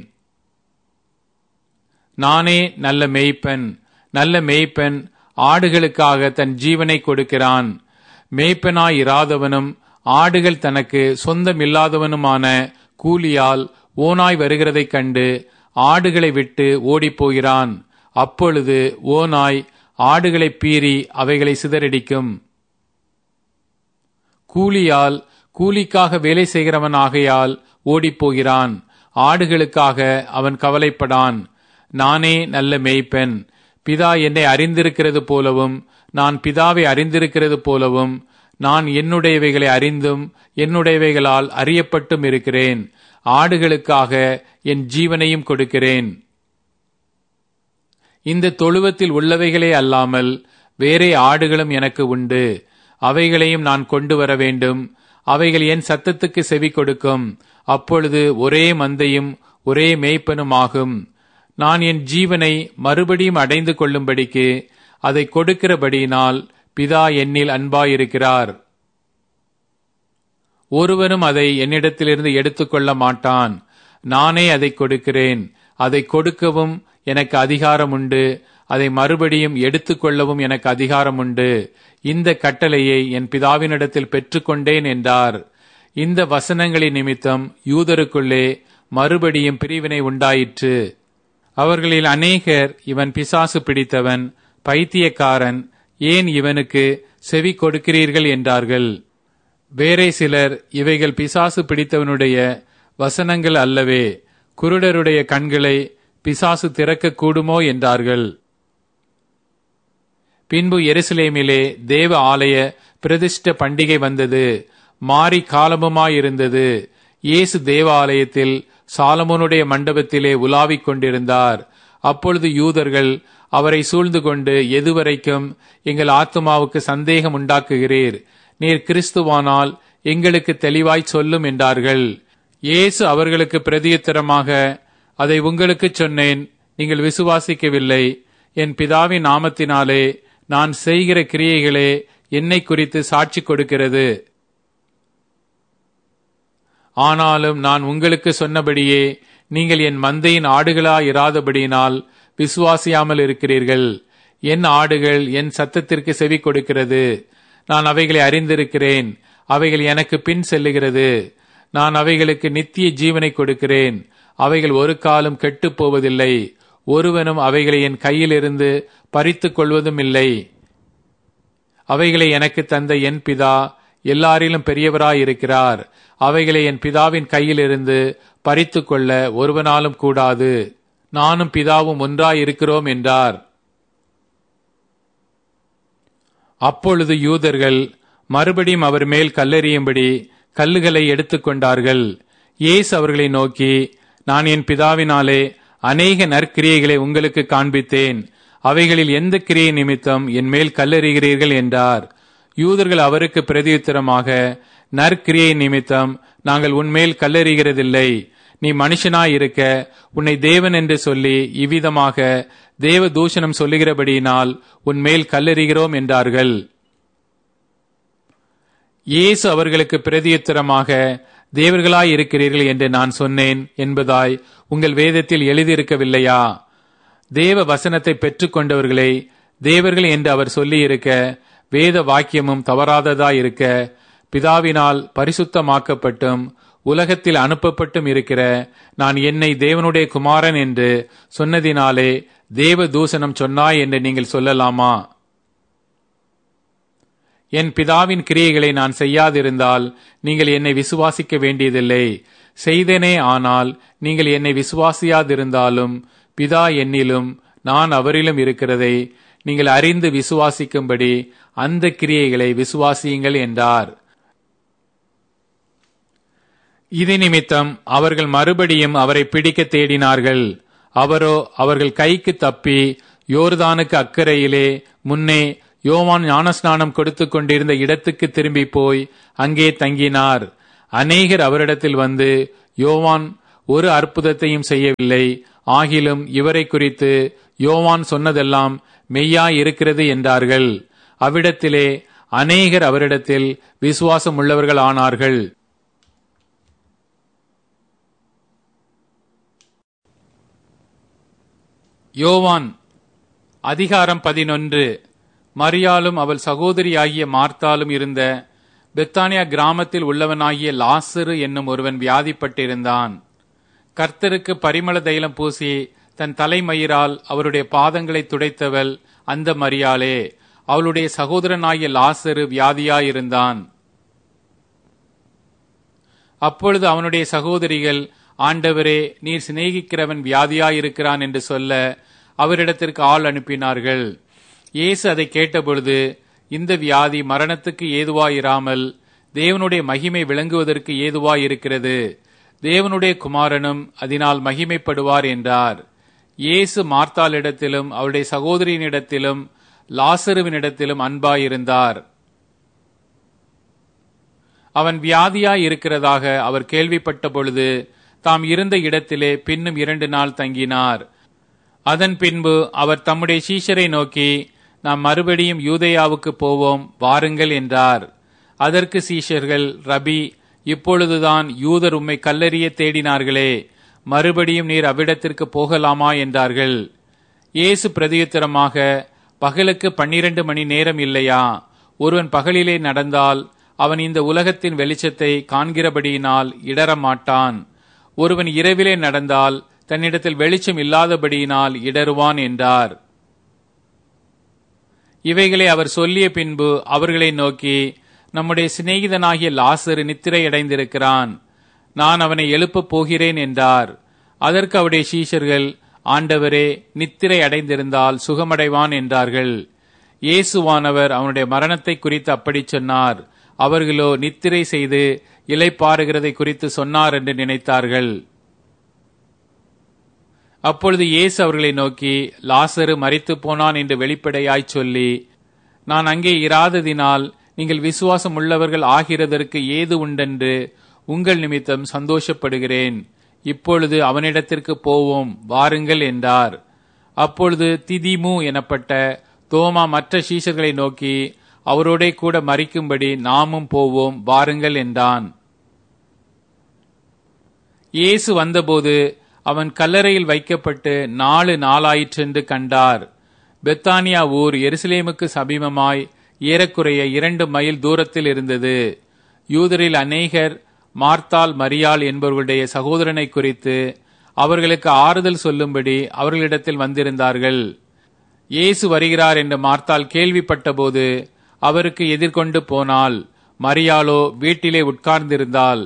நானே நல்ல மேய்ப்பன் நல்ல மேய்ப்பன் ஆடுகளுக்காக தன் ஜீவனை கொடுக்கிறான் மேய்ப்பனாயிராதவனும் ஆடுகள் தனக்கு சொந்தமில்லாதவனுமான கூலியால் ஓனாய் வருகிறதைக் கண்டு ஆடுகளை விட்டு ஓடிப்போகிறான் அப்பொழுது ஓனாய் ஆடுகளை பீறி அவைகளை சிதறடிக்கும் கூலியால் கூலிக்காக வேலை செய்கிறவன் ஆகையால் ஓடிப்போகிறான் ஆடுகளுக்காக அவன் கவலைப்படான் நானே நல்ல மேய்ப்பன் பிதா என்னை அறிந்திருக்கிறது போலவும் நான் பிதாவை அறிந்திருக்கிறது போலவும் நான் என்னுடையவைகளை அறிந்தும் என்னுடையவைகளால் அறியப்பட்டும் இருக்கிறேன் ஆடுகளுக்காக என் ஜீவனையும் கொடுக்கிறேன் இந்த தொழுவத்தில் உள்ளவைகளே அல்லாமல் வேறே ஆடுகளும் எனக்கு உண்டு அவைகளையும் நான் கொண்டு வர வேண்டும் அவைகள் என் சத்தத்துக்கு செவி கொடுக்கும் அப்பொழுது ஒரே மந்தையும் ஒரே மேய்ப்பனும் ஆகும் நான் என் ஜீவனை மறுபடியும் அடைந்து கொள்ளும்படிக்கு அதை கொடுக்கிறபடியினால் பிதா என்னில் அன்பாயிருக்கிறார் ஒருவனும் அதை என்னிடத்திலிருந்து எடுத்துக்கொள்ள மாட்டான் நானே அதை கொடுக்கிறேன் அதை கொடுக்கவும் எனக்கு அதிகாரம் உண்டு அதை மறுபடியும் எடுத்துக்கொள்ளவும் எனக்கு அதிகாரம் உண்டு இந்த கட்டளையை என் பிதாவினிடத்தில் பெற்றுக்கொண்டேன் என்றார் இந்த வசனங்களின் நிமித்தம் யூதருக்குள்ளே மறுபடியும் பிரிவினை உண்டாயிற்று அவர்களில் அநேகர் இவன் பிசாசு பிடித்தவன் பைத்தியக்காரன் ஏன் இவனுக்கு செவி கொடுக்கிறீர்கள் என்றார்கள் வேறே சிலர் இவைகள் பிசாசு பிடித்தவனுடைய வசனங்கள் அல்லவே குருடருடைய கண்களை பிசாசு திறக்க கூடுமோ என்றார்கள் பின்பு எருசலேமிலே தேவ ஆலய பிரதிஷ்ட பண்டிகை வந்தது மாறி காலமுமாயிருந்தது இயேசு தேவாலயத்தில் சாலமோனுடைய மண்டபத்திலே உலாவிக் கொண்டிருந்தார் அப்பொழுது யூதர்கள் அவரை சூழ்ந்து கொண்டு எதுவரைக்கும் எங்கள் ஆத்மாவுக்கு சந்தேகம் உண்டாக்குகிறீர் நீர் கிறிஸ்துவானால் எங்களுக்கு தெளிவாய் சொல்லும் என்றார்கள் இயேசு அவர்களுக்கு பிரதியுத்தரமாக அதை உங்களுக்கு சொன்னேன் நீங்கள் விசுவாசிக்கவில்லை என் பிதாவின் நாமத்தினாலே நான் செய்கிற கிரியைகளே என்னை குறித்து சாட்சி கொடுக்கிறது ஆனாலும் நான் உங்களுக்கு சொன்னபடியே நீங்கள் என் மந்தையின் ஆடுகளாயிராதபடியினால் விசுவாசியாமல் இருக்கிறீர்கள் என் ஆடுகள் என் சத்தத்திற்கு செவி கொடுக்கிறது நான் அவைகளை அறிந்திருக்கிறேன் அவைகள் எனக்கு பின் செல்லுகிறது நான் அவைகளுக்கு நித்திய ஜீவனை கொடுக்கிறேன் அவைகள் ஒரு காலம் கெட்டுப் போவதில்லை ஒருவனும் அவைகளை என் கையிலிருந்து பறித்துக் கொள்வதும் இல்லை அவைகளை எனக்கு தந்த என் பிதா எல்லாரிலும் பெரியவராயிருக்கிறார் அவைகளை என் பிதாவின் கையிலிருந்து பறித்து கொள்ள ஒருவனாலும் கூடாது நானும் பிதாவும் ஒன்றாயிருக்கிறோம் என்றார் அப்பொழுது யூதர்கள் மறுபடியும் அவர் மேல் கல்லெறியும்படி கல்லுகளை எடுத்துக்கொண்டார்கள் இயேசு அவர்களை நோக்கி நான் என் பிதாவினாலே அநேக நற்கிரியைகளை உங்களுக்கு காண்பித்தேன் அவைகளில் எந்த கிரியை நிமித்தம் என் மேல் கல்லெறிகிறீர்கள் என்றார் யூதர்கள் அவருக்கு பிரதியுத்தரமாக நற்கிரியை நிமித்தம் நாங்கள் உன்மேல் கல்லெறிகிறதில்லை நீ மனுஷனாயிருக்க உன்னை தேவன் என்று சொல்லி இவ்விதமாக தேவ தூஷணம் சொல்லுகிறபடியினால் உன்மேல் கல்லெறிகிறோம் என்றார்கள் இயேசு அவர்களுக்கு பிரதியுத்தரமாக தேவர்களாய் இருக்கிறீர்கள் என்று நான் சொன்னேன் என்பதாய் உங்கள் வேதத்தில் எழுதியிருக்கவில்லையா தேவ வசனத்தை பெற்றுக்கொண்டவர்களை தேவர்கள் என்று அவர் சொல்லியிருக்க வேத வாக்கியமும் தவறாததாயிருக்க பிதாவினால் பரிசுத்தமாக்கப்பட்டும் உலகத்தில் அனுப்பப்பட்டும் இருக்கிற நான் என்னை தேவனுடைய குமாரன் என்று சொன்னதினாலே தேவ தூஷணம் சொன்னாய் என்று நீங்கள் சொல்லலாமா என் பிதாவின் கிரியைகளை நான் செய்யாதிருந்தால் நீங்கள் என்னை விசுவாசிக்க வேண்டியதில்லை செய்தேனே ஆனால் நீங்கள் என்னை விசுவாசியாதிருந்தாலும் பிதா என்னிலும் நான் அவரிலும் இருக்கிறதை நீங்கள் அறிந்து விசுவாசிக்கும்படி அந்த கிரியைகளை விசுவாசியுங்கள் என்றார் இது நிமித்தம் அவர்கள் மறுபடியும் அவரை பிடிக்க தேடினார்கள் அவரோ அவர்கள் கைக்கு தப்பி யோர்தானுக்கு அக்கறையிலே முன்னே யோவான் ஞானஸ்நானம் கொடுத்து கொண்டிருந்த இடத்துக்கு திரும்பி போய் அங்கே தங்கினார் அநேகர் அவரிடத்தில் வந்து யோவான் ஒரு அற்புதத்தையும் செய்யவில்லை ஆகிலும் இவரை குறித்து யோவான் சொன்னதெல்லாம் மெய்யாய் இருக்கிறது என்றார்கள் அவ்விடத்திலே அநேகர் அவரிடத்தில் விசுவாசம் உள்ளவர்கள் ஆனார்கள் யோவான் அதிகாரம் பதினொன்று மரியாலும் அவள் சகோதரியாகிய மார்த்தாலும் இருந்த பெத்தானியா கிராமத்தில் உள்ளவனாகிய லாசரு என்னும் ஒருவன் வியாதிப்பட்டிருந்தான் கர்த்தருக்கு பரிமள தைலம் பூசி தன் தலைமயிரால் அவருடைய பாதங்களை துடைத்தவள் அந்த மரியாளே அவளுடைய சகோதரனாகிய லாசரு வியாதியாயிருந்தான் அப்பொழுது அவனுடைய சகோதரிகள் ஆண்டவரே நீர் சிநேகிக்கிறவன் வியாதியாயிருக்கிறான் என்று சொல்ல அவரிடத்திற்கு ஆள் அனுப்பினார்கள் இயேசு அதை கேட்டபொழுது இந்த வியாதி மரணத்துக்கு ஏதுவாயிராமல் தேவனுடைய மகிமை விளங்குவதற்கு ஏதுவாயிருக்கிறது தேவனுடைய குமாரனும் அதனால் மகிமைப்படுவார் என்றார் இயேசு மார்த்தாளிடத்திலும் அவருடைய சகோதரியினிடத்திலும் லாசருவினிடத்திலும் அன்பாயிருந்தார் அவன் வியாதியாய் இருக்கிறதாக அவர் கேள்விப்பட்ட பொழுது தாம் இருந்த இடத்திலே பின்னும் இரண்டு நாள் தங்கினார் அதன் பின்பு அவர் தம்முடைய சீஷரை நோக்கி நாம் மறுபடியும் யூதேயாவுக்கு போவோம் வாருங்கள் என்றார் அதற்கு சீஷர்கள் ரபி இப்பொழுதுதான் யூதர் உம்மை கல்லறிய தேடினார்களே மறுபடியும் நீர் அவ்விடத்திற்கு போகலாமா என்றார்கள் இயேசு பிரதியுத்தரமாக பகலுக்கு பன்னிரண்டு மணி நேரம் இல்லையா ஒருவன் பகலிலே நடந்தால் அவன் இந்த உலகத்தின் வெளிச்சத்தை காண்கிறபடியினால் இடரமாட்டான் ஒருவன் இரவிலே நடந்தால் தன்னிடத்தில் வெளிச்சம் இல்லாதபடியினால் இடருவான் என்றார் இவைகளை அவர் சொல்லிய பின்பு அவர்களை நோக்கி நம்முடைய சிநேகிதனாகிய லாசரு நித்திரை அடைந்திருக்கிறான் நான் அவனை எழுப்பப் போகிறேன் என்றார் அதற்கு அவருடைய சீஷர்கள் ஆண்டவரே நித்திரை அடைந்திருந்தால் சுகமடைவான் என்றார்கள் இயேசுவானவர் அவனுடைய மரணத்தை குறித்து அப்படி சொன்னார் அவர்களோ நித்திரை செய்து இலைப்பாறுகிறதை குறித்து சொன்னார் என்று நினைத்தார்கள் அப்பொழுது இயேசு அவர்களை நோக்கி லாசரு மறித்து போனான் என்று வெளிப்படையாய் சொல்லி நான் அங்கே இராததினால் நீங்கள் விசுவாசம் உள்ளவர்கள் ஆகிறதற்கு ஏது உண்டென்று உங்கள் நிமித்தம் சந்தோஷப்படுகிறேன் இப்பொழுது அவனிடத்திற்கு போவோம் வாருங்கள் என்றார் அப்பொழுது திதிமு எனப்பட்ட தோமா மற்ற சீஷர்களை நோக்கி அவரோடே கூட மறிக்கும்படி நாமும் போவோம் வாருங்கள் என்றான் இயேசு வந்தபோது அவன் கல்லறையில் வைக்கப்பட்டு நாலு நாளாயிற்றென்று கண்டார் பெத்தானியா ஊர் எருசலேமுக்கு சமீபமாய் ஏறக்குறைய இரண்டு மைல் தூரத்தில் இருந்தது யூதரில் அநேகர் மார்த்தால் மரியாள் என்பவர்களுடைய சகோதரனை குறித்து அவர்களுக்கு ஆறுதல் சொல்லும்படி அவர்களிடத்தில் வந்திருந்தார்கள் இயேசு வருகிறார் என்று மார்த்தால் கேள்விப்பட்டபோது அவருக்கு எதிர்கொண்டு போனால் மரியாளோ வீட்டிலே உட்கார்ந்திருந்தாள்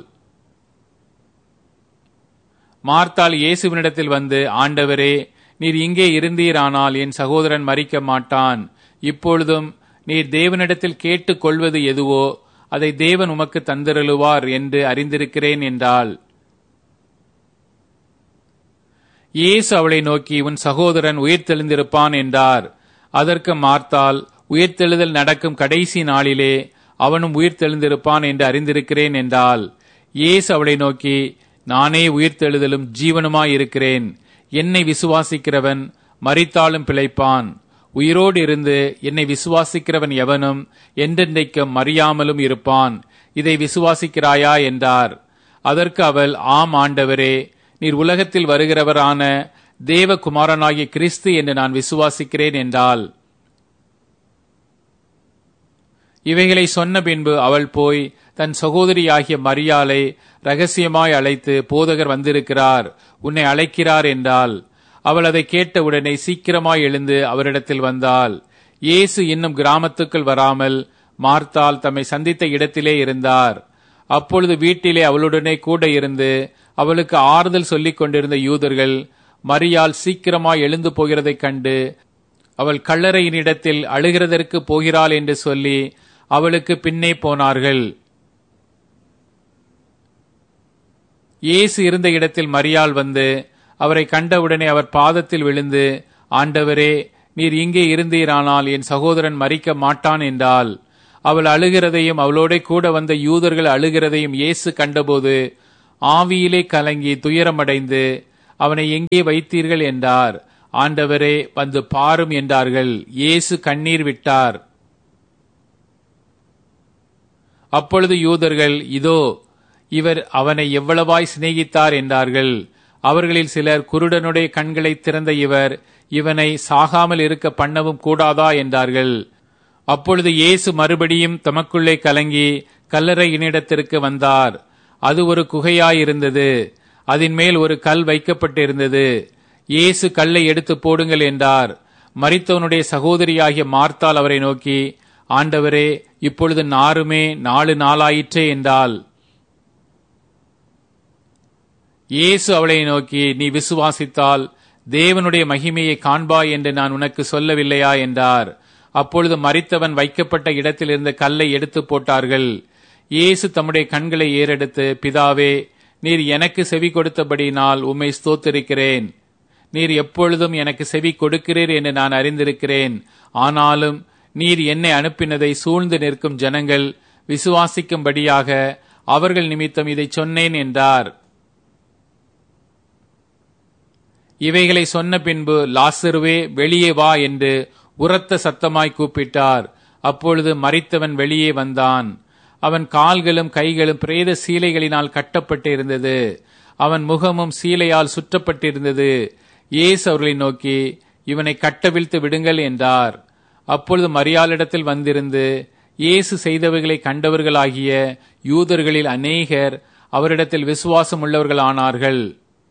மார்த்தாள் இயேசுவினிடத்தில் வந்து ஆண்டவரே நீர் இங்கே இருந்தீரானால் என் சகோதரன் மறிக்க மாட்டான் இப்பொழுதும் நீர் தேவனிடத்தில் கேட்டுக் கொள்வது எதுவோ அதை தேவன் உமக்கு தந்திரலுவார் என்று அறிந்திருக்கிறேன் என்றாள் இயேசு அவளை நோக்கி உன் சகோதரன் உயிர்த்தெழுந்திருப்பான் என்றார் அதற்கு மார்த்தால் உயிர்த்தெழுதல் நடக்கும் கடைசி நாளிலே அவனும் உயிர்த்தெழுந்திருப்பான் என்று அறிந்திருக்கிறேன் என்றால் இயேசு அவளை நோக்கி நானே உயிர்த்தெழுதலும் ஜீவனுமாயிருக்கிறேன் என்னை விசுவாசிக்கிறவன் மறித்தாலும் பிழைப்பான் உயிரோடு இருந்து என்னை விசுவாசிக்கிறவன் எவனும் என்றென்றைக்கும் மறியாமலும் இருப்பான் இதை விசுவாசிக்கிறாயா என்றார் அதற்கு அவள் ஆம் ஆண்டவரே நீர் உலகத்தில் வருகிறவரான தேவகுமாரனாகிய கிறிஸ்து என்று நான் விசுவாசிக்கிறேன் என்றாள் இவைகளை சொன்ன பின்பு அவள் போய் தன் சகோதரியாகிய மரியாளை ரகசியமாய் அழைத்து போதகர் வந்திருக்கிறார் உன்னை அழைக்கிறார் என்றால் அவள் அதை கேட்டவுடனே சீக்கிரமாய் எழுந்து அவரிடத்தில் வந்தாள் இயேசு இன்னும் கிராமத்துக்குள் வராமல் மார்த்தால் தம்மை சந்தித்த இடத்திலே இருந்தார் அப்பொழுது வீட்டிலே அவளுடனே கூட இருந்து அவளுக்கு ஆறுதல் சொல்லிக் கொண்டிருந்த யூதர்கள் மரியாள் சீக்கிரமாய் எழுந்து போகிறதைக் கண்டு அவள் கல்லறையினிடத்தில் அழுகிறதற்கு போகிறாள் என்று சொல்லி அவளுக்கு பின்னே போனார்கள் இயேசு இருந்த இடத்தில் மரியாள் வந்து அவரை கண்டவுடனே அவர் பாதத்தில் விழுந்து ஆண்டவரே நீர் இங்கே இருந்தீரானால் என் சகோதரன் மறிக்க மாட்டான் என்றாள் அவள் அழுகிறதையும் அவளோட கூட வந்த யூதர்கள் அழுகிறதையும் இயேசு கண்டபோது ஆவியிலே கலங்கி துயரமடைந்து அவனை எங்கே வைத்தீர்கள் என்றார் ஆண்டவரே வந்து பாரும் என்றார்கள் இயேசு கண்ணீர் விட்டார் அப்பொழுது யூதர்கள் இதோ இவர் அவனை எவ்வளவாய் சிநேகித்தார் என்றார்கள் அவர்களில் சிலர் குருடனுடைய கண்களை திறந்த இவர் இவனை சாகாமல் இருக்க பண்ணவும் கூடாதா என்றார்கள் அப்பொழுது இயேசு மறுபடியும் தமக்குள்ளே கலங்கி கல்லறை இனிடத்திற்கு வந்தார் அது ஒரு குகையாயிருந்தது அதன் மேல் ஒரு கல் வைக்கப்பட்டிருந்தது இயேசு கல்லை எடுத்து போடுங்கள் என்றார் மரித்தவனுடைய சகோதரியாகிய மார்த்தால் அவரை நோக்கி ஆண்டவரே இப்பொழுது நாருமே நாலு நாளாயிற்றே என்றால் இயேசு அவளை நோக்கி நீ விசுவாசித்தால் தேவனுடைய மகிமையை காண்பாய் என்று நான் உனக்கு சொல்லவில்லையா என்றார் அப்பொழுது மரித்தவன் வைக்கப்பட்ட இடத்தில் இருந்த கல்லை எடுத்து போட்டார்கள் இயேசு தம்முடைய கண்களை ஏறெடுத்து பிதாவே நீர் எனக்கு செவி கொடுத்தபடியினால் உம்மை ஸ்தோத்திருக்கிறேன் நீர் எப்பொழுதும் எனக்கு செவி கொடுக்கிறீர் என்று நான் அறிந்திருக்கிறேன் ஆனாலும் நீர் என்னை அனுப்பினதை சூழ்ந்து நிற்கும் ஜனங்கள் விசுவாசிக்கும்படியாக அவர்கள் நிமித்தம் இதை சொன்னேன் என்றார் இவைகளை சொன்ன பின்பு லாசருவே வெளியே வா என்று உரத்த சத்தமாய் கூப்பிட்டார் அப்பொழுது மறித்தவன் வெளியே வந்தான் அவன் கால்களும் கைகளும் பிரேத சீலைகளினால் கட்டப்பட்டு இருந்தது அவன் முகமும் சீலையால் சுற்றப்பட்டிருந்தது இயேசு அவர்களை நோக்கி இவனை கட்டவிழ்த்து விடுங்கள் என்றார் அப்பொழுது மரியாளிடத்தில் வந்திருந்து இயேசு செய்தவைகளை கண்டவர்களாகிய யூதர்களில் அநேகர் அவரிடத்தில் விசுவாசம் உள்ளவர்களானார்கள்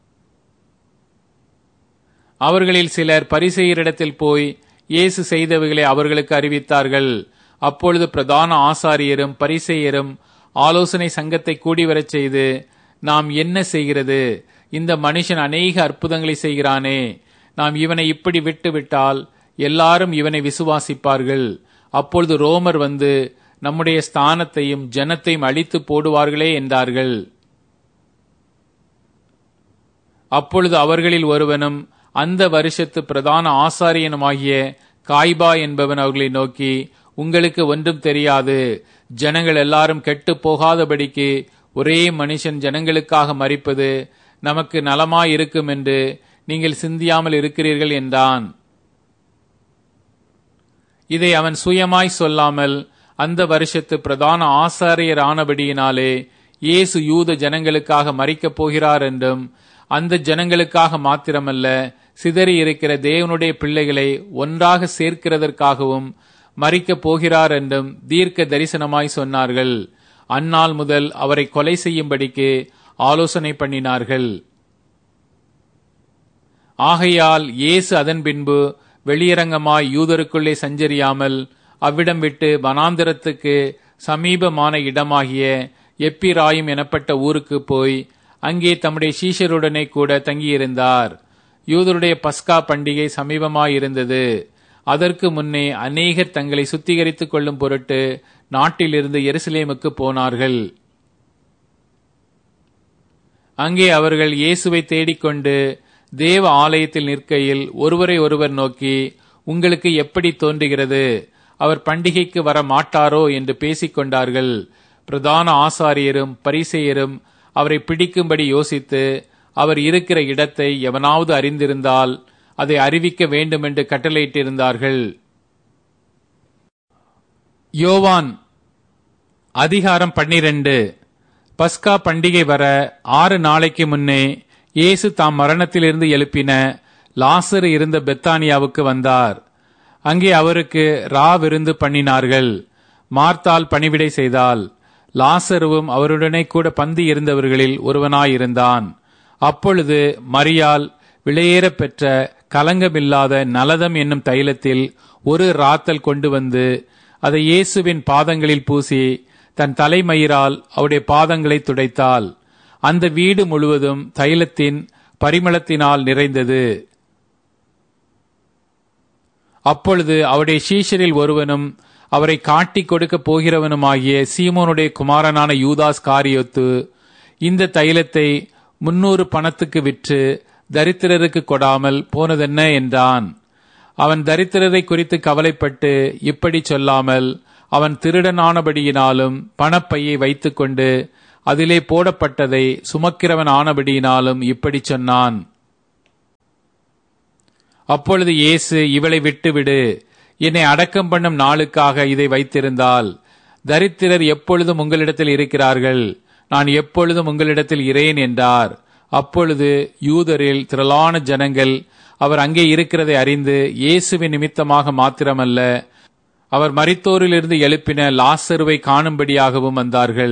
அவர்களில் சிலர் பரிசெயரிடத்தில் போய் இயேசு செய்தவைகளை அவர்களுக்கு அறிவித்தார்கள் அப்பொழுது பிரதான ஆசாரியரும் பரிசெயரும் ஆலோசனை சங்கத்தை கூடிவரச் செய்து நாம் என்ன செய்கிறது இந்த மனுஷன் அநேக அற்புதங்களை செய்கிறானே நாம் இவனை இப்படி விட்டு விட்டால் எல்லாரும் இவனை விசுவாசிப்பார்கள் அப்பொழுது ரோமர் வந்து நம்முடைய ஸ்தானத்தையும் ஜனத்தையும் அழித்து போடுவார்களே என்றார்கள் அப்பொழுது அவர்களில் ஒருவனும் அந்த வருஷத்து பிரதான ஆசாரியனுமாகிய காய்பா என்பவன் அவர்களை நோக்கி உங்களுக்கு ஒன்றும் தெரியாது ஜனங்கள் எல்லாரும் கெட்டு போகாதபடிக்கு ஒரே மனுஷன் ஜனங்களுக்காக மறிப்பது நமக்கு நலமாயிருக்கும் என்று நீங்கள் சிந்தியாமல் இருக்கிறீர்கள் என்றான் இதை அவன் சுயமாய் சொல்லாமல் அந்த வருஷத்து பிரதான ஆசாரியர் ஆனபடியினாலே இயேசு யூத ஜனங்களுக்காக மறிக்கப் போகிறார் என்றும் அந்த ஜனங்களுக்காக மாத்திரமல்ல சிதறி இருக்கிற தேவனுடைய பிள்ளைகளை ஒன்றாக சேர்க்கிறதற்காகவும் மறிக்கப் போகிறார் என்றும் தீர்க்க தரிசனமாய் சொன்னார்கள் அந்நாள் முதல் அவரை கொலை செய்யும்படிக்கு ஆலோசனை பண்ணினார்கள் ஆகையால் இயேசு அதன் பின்பு வெளியரங்கமாய் யூதருக்குள்ளே சஞ்சரியாமல் அவ்விடம் விட்டு வனாந்திரத்துக்கு சமீபமான இடமாகிய எப்பிராயும் எனப்பட்ட ஊருக்கு போய் அங்கே தம்முடைய சீஷருடனே கூட தங்கியிருந்தார் யூதருடைய பஸ்கா பண்டிகை சமீபமாயிருந்தது அதற்கு முன்னே அநேகர் தங்களை சுத்திகரித்துக் கொள்ளும் பொருட்டு நாட்டிலிருந்து எருசலேமுக்கு போனார்கள் அங்கே அவர்கள் இயேசுவை தேடிக்கொண்டு தேவ ஆலயத்தில் நிற்கையில் ஒருவரை ஒருவர் நோக்கி உங்களுக்கு எப்படி தோன்றுகிறது அவர் பண்டிகைக்கு வர மாட்டாரோ என்று பேசிக் கொண்டார்கள் பிரதான ஆசாரியரும் பரிசெயரும் அவரை பிடிக்கும்படி யோசித்து அவர் இருக்கிற இடத்தை எவனாவது அறிந்திருந்தால் அதை அறிவிக்க வேண்டும் என்று கட்டளையிட்டிருந்தார்கள் யோவான் அதிகாரம் பன்னிரண்டு பஸ்கா பண்டிகை வர ஆறு நாளைக்கு முன்னே இயேசு தாம் மரணத்திலிருந்து எழுப்பின லாசரு இருந்த பெத்தானியாவுக்கு வந்தார் அங்கே அவருக்கு ரா விருந்து பண்ணினார்கள் மார்த்தால் பணிவிடை செய்தால் லாசருவும் அவருடனே கூட பந்தி இருந்தவர்களில் ஒருவனாயிருந்தான் அப்பொழுது மரியால் விலையேறப் பெற்ற கலங்கமில்லாத நலதம் என்னும் தைலத்தில் ஒரு ராத்தல் கொண்டு வந்து அதை இயேசுவின் பாதங்களில் பூசி தன் தலைமயிரால் அவருடைய பாதங்களை துடைத்தாள் அந்த வீடு முழுவதும் தைலத்தின் பரிமளத்தினால் நிறைந்தது அப்பொழுது அவருடைய சீஷரில் ஒருவனும் அவரை காட்டிக் கொடுக்க போகிறவனுமாகிய சீமோனுடைய குமாரனான யூதாஸ் காரியொத்து இந்த தைலத்தை முன்னூறு பணத்துக்கு விற்று தரித்திரருக்கு கொடாமல் போனதென்ன என்றான் அவன் தரித்திரரை குறித்து கவலைப்பட்டு இப்படி சொல்லாமல் அவன் திருடனானபடியினாலும் பணப்பையை வைத்துக்கொண்டு அதிலே போடப்பட்டதை சுமக்கிறவன் ஆனபடியினாலும் இப்படி சொன்னான் அப்பொழுது இயேசு இவளை விட்டுவிடு என்னை அடக்கம் பண்ணும் நாளுக்காக இதை வைத்திருந்தால் தரித்திரர் எப்பொழுதும் உங்களிடத்தில் இருக்கிறார்கள் நான் எப்பொழுதும் உங்களிடத்தில் இரேன் என்றார் அப்பொழுது யூதரில் திரளான ஜனங்கள் அவர் அங்கே இருக்கிறதை அறிந்து இயேசுவின் நிமித்தமாக மாத்திரமல்ல அவர் மரித்தோரிலிருந்து எழுப்பின லாசருவை காணும்படியாகவும் வந்தார்கள்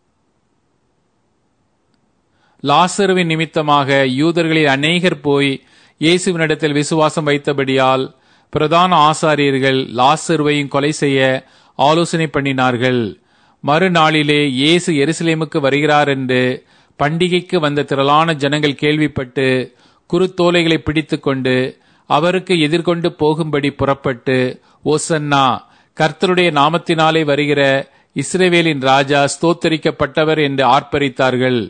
லாசருவின் நிமித்தமாக யூதர்களில் அநேகர் போய் இயேசுவினிடத்தில் விசுவாசம் வைத்தபடியால் பிரதான ஆசாரியர்கள் லாசருவையும் கொலை செய்ய ஆலோசனை பண்ணினார்கள் மறுநாளிலே இயேசு எருசலேமுக்கு வருகிறார் என்று பண்டிகைக்கு வந்த திரளான ஜனங்கள் கேள்விப்பட்டு குருத்தோலைகளை பிடித்துக்கொண்டு அவருக்கு எதிர்கொண்டு போகும்படி புறப்பட்டு ஓசன்னா கர்த்தருடைய நாமத்தினாலே வருகிற இஸ்ரேவேலின் ராஜா ஸ்தோத்தரிக்கப்பட்டவர் என்று ஆர்ப்பரித்தார்கள்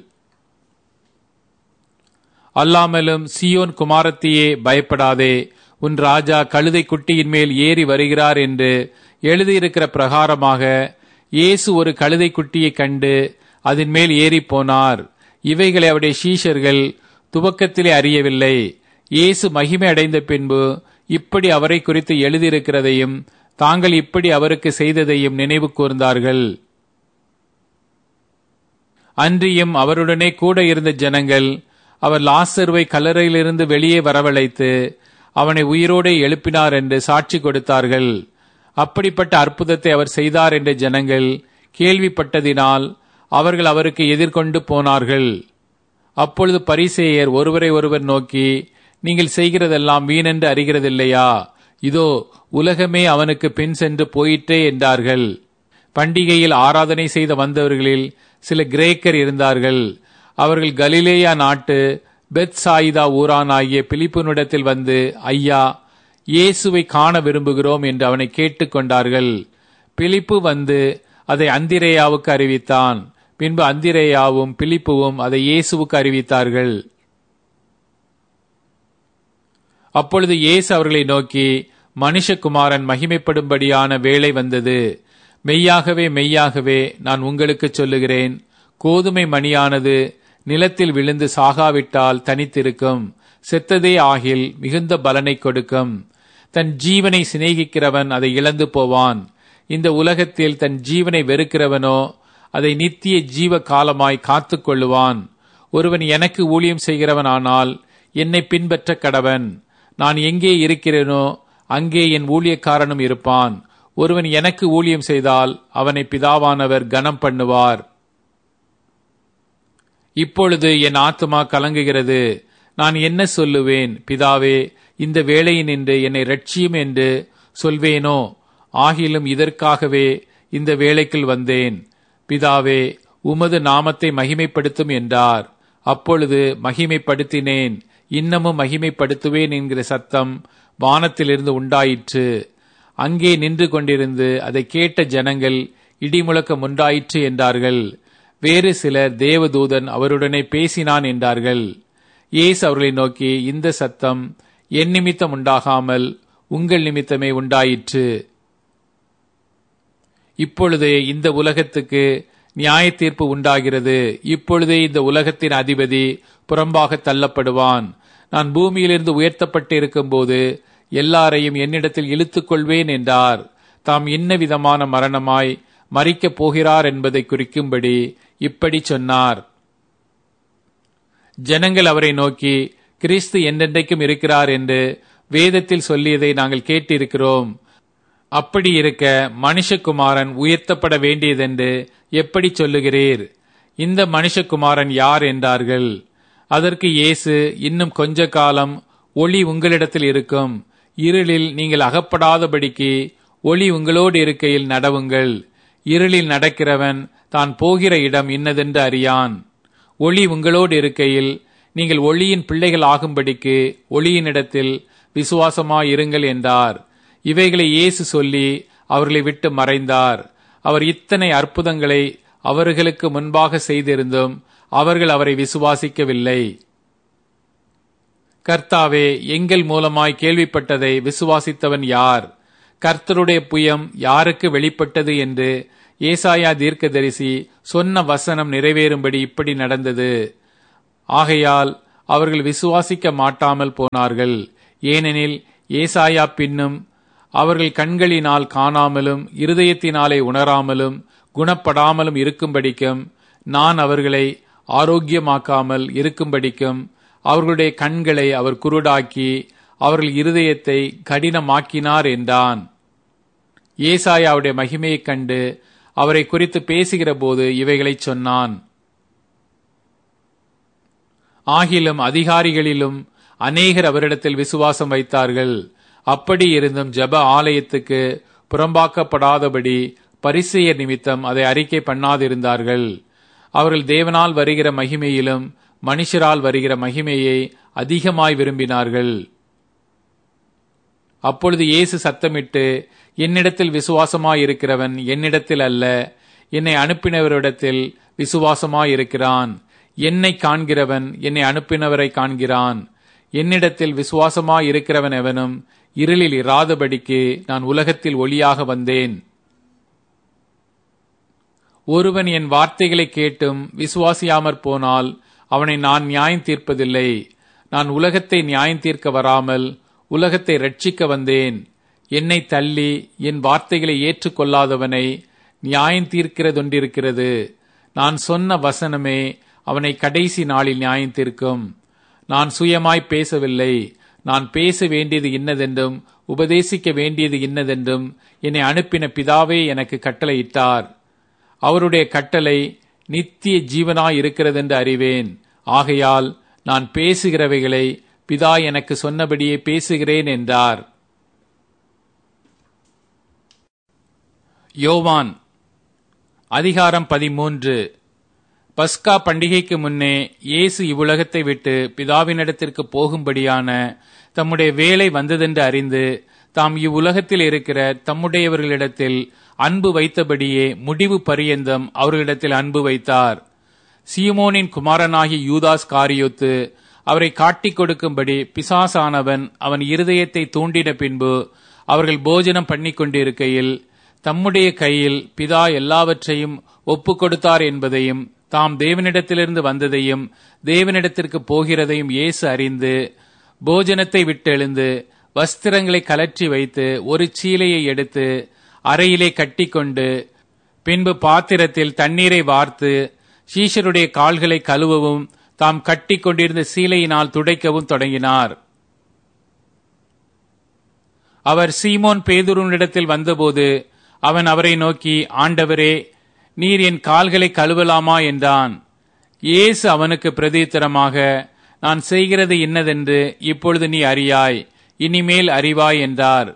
அல்லாமலும் சியோன் குமாரத்தியே பயப்படாதே உன் ராஜா கழுதை குட்டியின் மேல் ஏறி வருகிறார் என்று எழுதியிருக்கிற பிரகாரமாக இயேசு ஒரு கழுதை குட்டியை கண்டு அதன் மேல் ஏறி போனார் இவைகளை அவருடைய சீஷர்கள் துவக்கத்திலே அறியவில்லை இயேசு மகிமை அடைந்த பின்பு இப்படி அவரை குறித்து எழுதியிருக்கிறதையும் தாங்கள் இப்படி அவருக்கு செய்ததையும் நினைவு கூர்ந்தார்கள் அன்றியும் அவருடனே கூட இருந்த ஜனங்கள் அவர் லாசருவை கல்லறையிலிருந்து வெளியே வரவழைத்து அவனை உயிரோடு எழுப்பினார் என்று சாட்சி கொடுத்தார்கள் அப்படிப்பட்ட அற்புதத்தை அவர் செய்தார் என்ற ஜனங்கள் கேள்விப்பட்டதினால் அவர்கள் அவருக்கு எதிர்கொண்டு போனார்கள் அப்பொழுது பரிசேயர் ஒருவரை ஒருவர் நோக்கி நீங்கள் செய்கிறதெல்லாம் வீணென்று அறிகிறதில்லையா இதோ உலகமே அவனுக்கு பின் சென்று போயிற்றே என்றார்கள் பண்டிகையில் ஆராதனை செய்த வந்தவர்களில் சில கிரேக்கர் இருந்தார்கள் அவர்கள் கலிலேயா நாட்டு பெத் சாயிதா ஊரானாகிய பிலிப்புனிடத்தில் வந்து ஐயா இயேசுவை காண விரும்புகிறோம் என்று அவனை கேட்டுக்கொண்டார்கள் பிலிப்பு வந்து அதை அந்திரேயாவுக்கு அறிவித்தான் பின்பு அந்திரேயாவும் பிலிப்புவும் அதை இயேசுவுக்கு அறிவித்தார்கள் அப்பொழுது இயேசு அவர்களை நோக்கி மனுஷகுமாரன் மகிமைப்படும்படியான வேலை வந்தது மெய்யாகவே மெய்யாகவே நான் உங்களுக்கு சொல்லுகிறேன் கோதுமை மணியானது நிலத்தில் விழுந்து சாகாவிட்டால் தனித்திருக்கும் செத்ததே ஆகில் மிகுந்த பலனை கொடுக்கும் தன் ஜீவனை சிநேகிக்கிறவன் அதை இழந்து போவான் இந்த உலகத்தில் தன் ஜீவனை வெறுக்கிறவனோ அதை நித்திய ஜீவ காலமாய் காத்து கொள்ளுவான் ஒருவன் எனக்கு ஊழியம் செய்கிறவனானால் என்னை பின்பற்ற கடவன் நான் எங்கே இருக்கிறேனோ அங்கே என் ஊழியக்காரனும் இருப்பான் ஒருவன் எனக்கு ஊழியம் செய்தால் அவனை பிதாவானவர் கனம் பண்ணுவார் இப்பொழுது என் ஆத்மா கலங்குகிறது நான் என்ன சொல்லுவேன் பிதாவே இந்த வேளையினின்று என்னை ரட்சியும் என்று சொல்வேனோ ஆகிலும் இதற்காகவே இந்த வேலைக்குள் வந்தேன் பிதாவே உமது நாமத்தை மகிமைப்படுத்தும் என்றார் அப்பொழுது மகிமைப்படுத்தினேன் இன்னமும் மகிமைப்படுத்துவேன் என்கிற சத்தம் வானத்திலிருந்து உண்டாயிற்று அங்கே நின்று கொண்டிருந்து அதை கேட்ட ஜனங்கள் இடிமுழக்கம் உண்டாயிற்று என்றார்கள் வேறு சிலர் தேவதூதன் அவருடனே பேசினான் என்றார்கள் இயேசு அவர்களை நோக்கி இந்த சத்தம் என் நிமித்தம் உண்டாகாமல் உங்கள் நிமித்தமே உண்டாயிற்று இப்பொழுதே இந்த உலகத்துக்கு நியாய தீர்ப்பு உண்டாகிறது இப்பொழுதே இந்த உலகத்தின் அதிபதி புறம்பாக தள்ளப்படுவான் நான் பூமியிலிருந்து உயர்த்தப்பட்டு இருக்கும்போது எல்லாரையும் என்னிடத்தில் இழுத்துக் கொள்வேன் என்றார் தாம் இன்ன விதமான மரணமாய் மறிக்கப் போகிறார் என்பதை குறிக்கும்படி இப்படி சொன்னார் ஜனங்கள் அவரை நோக்கி கிறிஸ்து என்றென்றைக்கும் இருக்கிறார் என்று வேதத்தில் சொல்லியதை நாங்கள் கேட்டிருக்கிறோம் அப்படி இருக்க மனுஷகுமாரன் உயர்த்தப்பட வேண்டியதென்று எப்படி சொல்லுகிறீர் இந்த மனுஷகுமாரன் யார் என்றார்கள் அதற்கு இயேசு இன்னும் கொஞ்ச காலம் ஒளி உங்களிடத்தில் இருக்கும் இருளில் நீங்கள் அகப்படாதபடிக்கு ஒளி உங்களோடு இருக்கையில் நடவுங்கள் இருளில் நடக்கிறவன் தான் போகிற இடம் இன்னதென்று அறியான் ஒளி உங்களோடு இருக்கையில் நீங்கள் ஒளியின் பிள்ளைகள் ஆகும்படிக்கு ஒளியினிடத்தில் விசுவாசமாயிருங்கள் என்றார் இவைகளை இயேசு சொல்லி அவர்களை விட்டு மறைந்தார் அவர் இத்தனை அற்புதங்களை அவர்களுக்கு முன்பாக செய்திருந்தும் அவர்கள் அவரை விசுவாசிக்கவில்லை கர்த்தாவே எங்கள் மூலமாய் கேள்விப்பட்டதை விசுவாசித்தவன் யார் கர்த்தருடைய புயம் யாருக்கு வெளிப்பட்டது என்று ஏசாயா தீர்க்கதரிசி சொன்ன வசனம் நிறைவேறும்படி இப்படி நடந்தது ஆகையால் அவர்கள் விசுவாசிக்க மாட்டாமல் போனார்கள் ஏனெனில் ஏசாயா பின்னும் அவர்கள் கண்களினால் காணாமலும் இருதயத்தினாலே உணராமலும் குணப்படாமலும் இருக்கும்படிக்கும் நான் அவர்களை ஆரோக்கியமாக்காமல் இருக்கும்படிக்கும் அவர்களுடைய கண்களை அவர் குருடாக்கி அவர்கள் இருதயத்தை கடினமாக்கினார் என்றான் ஏசாயாவுடைய மகிமையைக் கண்டு அவரை குறித்து பேசுகிற போது இவைகளை சொன்னான் ஆகிலும் அதிகாரிகளிலும் அநேகர் அவரிடத்தில் விசுவாசம் வைத்தார்கள் அப்படி இருந்தும் ஜப ஆலயத்துக்கு புறம்பாக்கப்படாதபடி பரிசெயர் நிமித்தம் அதை அறிக்கை பண்ணாதிருந்தார்கள் அவர்கள் தேவனால் வருகிற மகிமையிலும் மனுஷரால் வருகிற மகிமையை அதிகமாய் விரும்பினார்கள் அப்பொழுது இயேசு சத்தமிட்டு என்னிடத்தில் விசுவாசமாயிருக்கிறவன் என்னிடத்தில் அல்ல என்னை அனுப்பினவரிடத்தில் விசுவாசமாயிருக்கிறான் என்னை காண்கிறவன் என்னை அனுப்பினவரை காண்கிறான் என்னிடத்தில் விசுவாசமாயிருக்கிறவன் எவனும் இருளில் இராதபடிக்கு நான் உலகத்தில் ஒளியாக வந்தேன் ஒருவன் என் வார்த்தைகளை கேட்டும் விசுவாசியாமற் போனால் அவனை நான் நியாயம் தீர்ப்பதில்லை நான் உலகத்தை நியாயம் தீர்க்க வராமல் உலகத்தை ரட்சிக்க வந்தேன் என்னை தள்ளி என் வார்த்தைகளை ஏற்றுக்கொள்ளாதவனை நியாயம் தீர்க்கிறதொன்றிருக்கிறது நான் சொன்ன வசனமே அவனை கடைசி நாளில் நியாயம் தீர்க்கும் நான் சுயமாய் பேசவில்லை நான் பேச வேண்டியது இன்னதென்றும் உபதேசிக்க வேண்டியது இன்னதென்றும் என்னை அனுப்பின பிதாவே எனக்கு கட்டளையிட்டார் அவருடைய கட்டளை நித்திய ஜீவனாய் இருக்கிறதென்று அறிவேன் ஆகையால் நான் பேசுகிறவைகளை பிதா எனக்கு சொன்னபடியே பேசுகிறேன் என்றார் யோவான் அதிகாரம் பதிமூன்று பஸ்கா பண்டிகைக்கு முன்னே இயேசு இவ்வுலகத்தை விட்டு பிதாவினிடத்திற்கு போகும்படியான தம்முடைய வேலை வந்ததென்று அறிந்து தாம் இவ்வுலகத்தில் இருக்கிற தம்முடையவர்களிடத்தில் அன்பு வைத்தபடியே முடிவு பரியந்தம் அவர்களிடத்தில் அன்பு வைத்தார் சீமோனின் குமாரனாகி யூதாஸ் காரியோத்து அவரை காட்டிக் கொடுக்கும்படி பிசாசானவன் அவன் இருதயத்தை தூண்டின பின்பு அவர்கள் போஜனம் பண்ணி கொண்டிருக்கையில் தம்முடைய கையில் பிதா எல்லாவற்றையும் ஒப்பு கொடுத்தார் என்பதையும் தாம் தேவனிடத்திலிருந்து வந்ததையும் தேவனிடத்திற்கு போகிறதையும் இயேசு அறிந்து போஜனத்தை விட்டெழுந்து வஸ்திரங்களை கலற்றி வைத்து ஒரு சீலையை எடுத்து அறையிலே கட்டிக்கொண்டு பின்பு பாத்திரத்தில் தண்ணீரை வார்த்து சீஷருடைய கால்களை கழுவவும் தாம் கட்டி கொண்டிருந்த சீலையினால் துடைக்கவும் தொடங்கினார் அவர் சீமோன் பேதுருனிடத்தில் வந்தபோது அவன் அவரை நோக்கி ஆண்டவரே நீர் என் கால்களை கழுவலாமா என்றான் இயேசு அவனுக்கு பிரதித்திரமாக நான் செய்கிறது இன்னதென்று இப்பொழுது நீ அறியாய் இனிமேல் அறிவாய் என்றார்